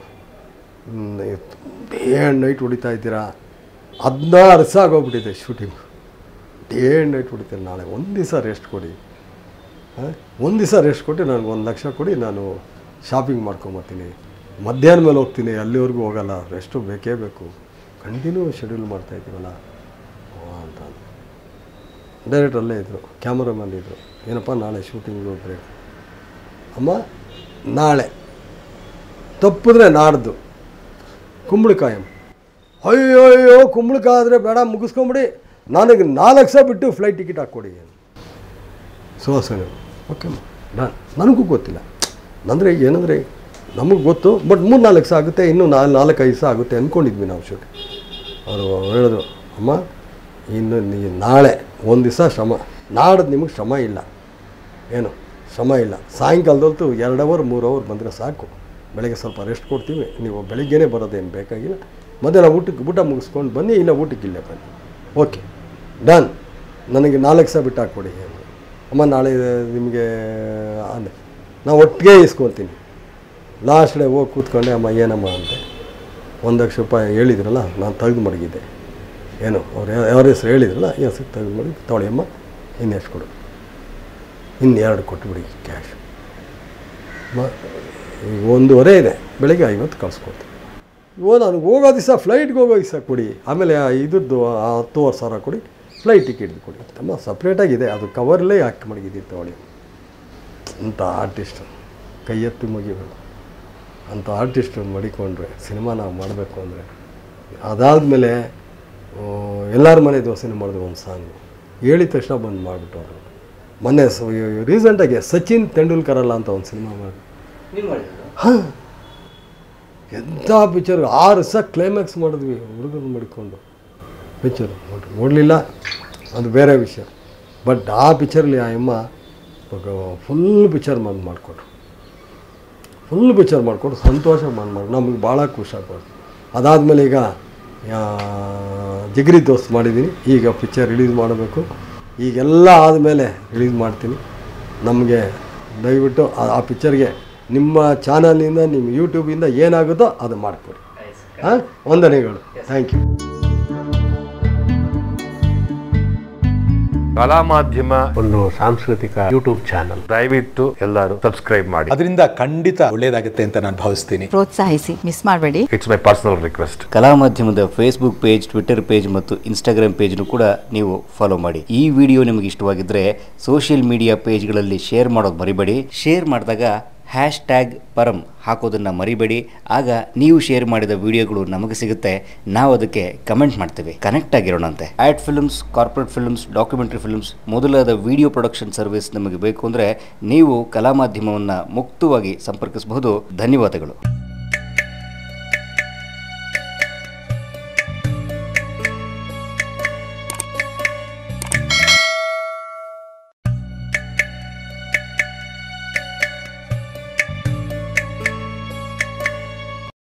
ಡೇ ಆ್ಯಂಡ್ ನೈಟ್ ಹೊಡಿತಾ ಇದ್ದೀರಾ ಹದಿನಾರು ದಿವಸ ಆಗೋಗ್ಬಿಟ್ಟಿದೆ ಶೂಟಿಂಗ್ ಡೇ ಆ್ಯಂಡ್ ನೈಟ್ ಹೊಡಿತೀನಿ ನಾಳೆ ಒಂದು ದಿವಸ ರೆಸ್ಟ್ ಕೊಡಿ ಒಂದು ದಿವಸ ರೆಸ್ಟ್ ಕೊಟ್ಟು ನನಗೆ ಒಂದು ಲಕ್ಷ ಕೊಡಿ ನಾನು ಶಾಪಿಂಗ್ ಮಾಡ್ಕೊಂಬರ್ತೀನಿ ಮಧ್ಯಾಹ್ನ ಮೇಲೆ ಹೋಗ್ತೀನಿ ಅಲ್ಲಿವರೆಗೂ ಹೋಗಲ್ಲ ರೆಸ್ಟು ಬೇಕೇ ಬೇಕು ಕಂಟಿನ್ಯೂ ಶೆಡ್ಯೂಲ್ ಮಾಡ್ತಾ ಇದ್ದೀವಲ್ಲ ಅಂತ ಡೈರೆಕ್ಟ್ ಅಲ್ಲೇ ಇದ್ದರು ಕ್ಯಾಮ್ರಾಮನ್ ಇದ್ದರು ಏನಪ್ಪ ನಾಳೆ ಶೂಟಿಂಗು ಬ್ರೇಕ್ ಅಮ್ಮ ನಾಳೆ ತಪ್ಪಿದ್ರೆ ನಾಡ್ದು ಕುಂಬಳಕಾಯಂ ಅಯ್ಯೋ ಅಯ್ಯೋ ಕುಂಬಳಕಾಯ ಆದರೆ ಬೇಡ ಮುಗಿಸ್ಕೊಂಬಿಡಿ ನನಗೆ ನಾಲ್ಕು ಸಾವಿರ ಬಿಟ್ಟು ಫ್ಲೈಟ್ ಟಿಕೆಟ್ ಹಾಕ್ಕೊಡಿ ಸುಹಾಸನೆ ಓಕೆ ಡನ್ ನನಗೂ ಗೊತ್ತಿಲ್ಲ ಅಂದರೆ ಏನಂದರೆ ನಮಗೆ ಗೊತ್ತು ಬಟ್ ಮೂರು ನಾಲ್ಕು ಸಾವಿರ ಆಗುತ್ತೆ ಇನ್ನೂ ನಾಲ್ಕು ನಾಲ್ಕೈದು ಸಾವಿರ ಆಗುತ್ತೆ ಅಂದ್ಕೊಂಡಿದ್ವಿ ನಾವು ಶೂಟ್ ಅವರು ಹೇಳಿದ್ರು ಅಮ್ಮ ಇನ್ನು ನೀ ನಾಳೆ ಒಂದು ದಿವಸ ಶ್ರಮ ನಾಡ್ದು ನಿಮಗೆ ಶ್ರಮ ಇಲ್ಲ ಏನು ಶ್ರಮ ಇಲ್ಲ ಸಾಯಂಕಾಲದೊತ್ತು ಎರಡು ಅವರ್ ಮೂರು ಅವರ್ ಬಂದರೆ ಸಾಕು ಬೆಳಗ್ಗೆ ಸ್ವಲ್ಪ ರೆಸ್ಟ್ ಕೊಡ್ತೀವಿ ನೀವು ಬೆಳಿಗ್ಗೆನೇ ಬರೋದೇನು ಬೇಕಾಗಿಲ್ಲ ಮಧ್ಯಾಹ್ನ ಊಟಕ್ಕೆ ಊಟ ಮುಗಿಸ್ಕೊಂಡು ಬನ್ನಿ ಇಲ್ಲ ಊಟಕ್ಕೆ ಇಲ್ಲೇ ಬನ್ನಿ ಓಕೆ ಡನ್ ನನಗೆ ನಾಲ್ಕು ಸಾವಿರ ಬಿಟ್ಟು ಹಾಕ್ಕೊಡಿ ಅಮ್ಮ ನಾಳೆ ನಿಮಗೆ ಅಂದೆ ನಾವು ಒಟ್ಟಿಗೆ ಇಸ್ಕೊತೀನಿ ಲಾಸ್ಟ್ ಡೇ ಹೋಗಿ ಕೂತ್ಕೊಂಡೆ ಅಮ್ಮ ಏನಮ್ಮ ಅಂತೆ ಒಂದು ಲಕ್ಷ ರೂಪಾಯಿ ಹೇಳಿದ್ರಲ್ಲ ನಾನು ತೆಗೆದು ಮಡಗಿದ್ದೆ ಏನು ಅವ್ರು ಯಾ- ಯಾರ ಹೆಸರು ಹೇಳಿದ್ರಲ್ಲ ಈ ಹೆಸರು ತೆಗೆದು ಮಡಗಿ ತೊಗೊಳ್ಳಿ ಅಮ್ಮ ಇನ್ನೆಷ್ಟು ಕೊಡು ಇನ್ನು ಎರಡು ಕೊಟ್ಟುಬಿಡಿ ಕ್ಯಾಶ್ ಮ ಈಗ ಒಂದೂವರೆ ಇದೆ ಬೆಳಗ್ಗೆ ಐವತ್ತು ಕಳಿಸ್ಕೊಡ್ತೀನಿ ಓ ನನಗೆ ಹೋಗೋ ದಿವಸ ಫ್ಲೈಟ್ಗೆ ಹೋಗೋ ದಿವಸ ಕೊಡಿ ಆಮೇಲೆ ಆ ಇದ್ರದ್ದು ಆ ಹತ್ತುವರೆ ಸಾವಿರ ಕೊಡಿ ಫ್ಲೈಟ್ ಟಿಕೆಟ್ದು ಕೊಡಿ ತಮ್ಮ ಸಪ್ರೇಟಾಗಿದೆ ಅದು ಕವರ್ಲೇ ಹಾಕಿ ಮಡಗಿದ್ದೀವಿ ತೊಗೊಳ್ಳಿ ಅಂಥ ಆರ್ಟಿಸ್ಟ್ ಕೈ ಎತ್ತಿ ಮುಗಿಬೇಕು ಅಂಥ ಆರ್ಟಿಸ್ಟ್ ಮಡಿಕೊಂಡ್ರೆ ಸಿನಿಮಾ ನಾವು ಮಾಡಬೇಕು ಅಂದರೆ ಅದಾದಮೇಲೆ ಎಲ್ಲರ ಮನೆ ದೋಸೆನೂ ಮಾಡಿದ್ರು ಒಂದು ಸಾಂಗು ಹೇಳಿದ ತಕ್ಷಣ ಬಂದು ಮಾಡಿಬಿಟ್ಟು ಅವರು ಮೊನ್ನೆ ರೀಸೆಂಟಾಗಿ ಸಚಿನ್ ತೆಂಡೂಲ್ಕರ್ ಅಲ್ಲ ಅಂತ ಒಂದು ಸಿನಿಮಾ ಮಾಡಿ ನೀವು ಮಾಡಿದ್ರು ಹಾಂ ಎಂಥ ಪಿಕ್ಚರ್ ಆರು ಸಹ ಕ್ಲೈಮ್ಯಾಕ್ಸ್ ಮಾಡಿದ್ವಿ ಹುಡುಗರು ಮಾಡಿಕೊಂಡು ಪಿಕ್ಚರ್ ನೋಡ್ರಿ ನೋಡಲಿಲ್ಲ ಅದು ಬೇರೆ ವಿಷಯ ಬಟ್ ಆ ಪಿಕ್ಚರಲ್ಲಿ ಆ ಅಮ್ಮ ಫುಲ್ ಪಿಕ್ಚರ್ ಮಾಡಿ ಮಾಡಿಕೊಟ್ರು ಫುಲ್ ಪಿಕ್ಚರ್ ಮಾಡಿಕೊಟ್ಟು ಸಂತೋಷ ಮಾಡಿ ಮಾಡಿ ನಮಗೆ ಭಾಳ ಖುಷಿ ಆಗ್ಬೋದು ಅದಾದಮೇಲೆ ಈಗ ಆ, ಜಿಗರಿ ದೋಸ್ತ್ ಮಾಡಿದ್ದೀನಿ ಈಗ ಪಿಕ್ಚರ್ ರಿಲೀಸ್ ಮಾಡಬೇಕು ಈಗೆಲ್ಲ ಆದಮೇಲೆ ರಿಲೀಸ್ ಮಾಡ್ತೀನಿ ನಮಗೆ ದಯವಿಟ್ಟು ಆ- ಆ ಪಿಕ್ಚರ್ಗೆ ನಿಮ್ಮ ಚಾನಲಿಂದ ನಿಮ್ಮ ಯೂಟ್ಯೂಬಿಂದ ಏನಾಗುತ್ತೋ ಅದು ಮಾಡಿಕೊಡಿ ಹಾಂ ವಂದನೆಗಳು ಥ್ಯಾಂಕ್ ಯು ಕಲಾ ಮಾಧ್ಯಮ ಒಂದು ಸಾಂಸ್ಕೃತಿಕ ಯೂಟ್ಯೂಬ್ ಚಾನಲ್ ದಯವಿಟ್ಟು ಎಲ್ಲರೂ ಸಬ್ಸ್ಕ್ರೈಬ್ ಮಾಡಿ ಅದರಿಂದ ಖಂಡಿತ ಒಳ್ಳೇದಾಗುತ್ತೆ ಅಂತ ನಾನು ಭಾವಿಸ್ತೀನಿ ಪ್ರೋತ್ಸಾಹಿಸಿ ಮಿಸ್ ಮಾಡಬೇಡಿ ಇಟ್ಸ್ ಮೈ ಪರ್ಸನಲ್ ರಿಕ್ವೆಸ್ಟ್ ಕಲಾ ಮಾಧ್ಯಮದ ಫೇಸ್ಬುಕ್ ಪೇಜ್ ಟ್ವಿಟರ್ ಪೇಜ್ ಮತ್ತು ಇನ್ಸ್ಟಾಗ್ರಾಮ್ ಪೇಜ್ನು ಕೂಡ ನೀವು ಫಾಲೋ ಮಾಡಿ ಈ ವಿಡಿಯೋ ನಿಮಗೆ ಇಷ್ಟವಾಗಿದ್ದರೆ ಸೋಷಿಯಲ್ ಮೀಡಿಯಾ ಪೇಜ್ಗಳಲ್ಲಿ ಶೇರ್ ಮಾಡೋದು ಮರಿಬೇಡಿ ಶೇರ್ ಮಾಡಿದಾಗ ಹ್ಯಾಶ್ ಟ್ಯಾಗ್ ಪರಂ ಹಾಕೋದನ್ನು ಮರಿಬೇಡಿ ಆಗ ನೀವು ಶೇರ್ ಮಾಡಿದ ವಿಡಿಯೋಗಳು ನಮಗೆ ಸಿಗುತ್ತೆ ನಾವು ಅದಕ್ಕೆ ಕಮೆಂಟ್ ಮಾಡ್ತೇವೆ ಕನೆಕ್ಟ್ ಆಗಿರೋಣಂತೆ ad films corporate films documentary films ಮೊದಲಾದ ವಿಡಿಯೋ ಪ್ರೊಡಕ್ಷನ್ ಸರ್ವಿಸ್ ನಮಗೆ ಬೇಕು ಅಂದರೆ ನೀವು ಕಲಾ ಮಾಧ್ಯಮವನ್ನು ಮುಕ್ತವಾಗಿ ಸಂಪರ್ಕಿಸಬಹುದು ಧನ್ಯವಾದಗಳು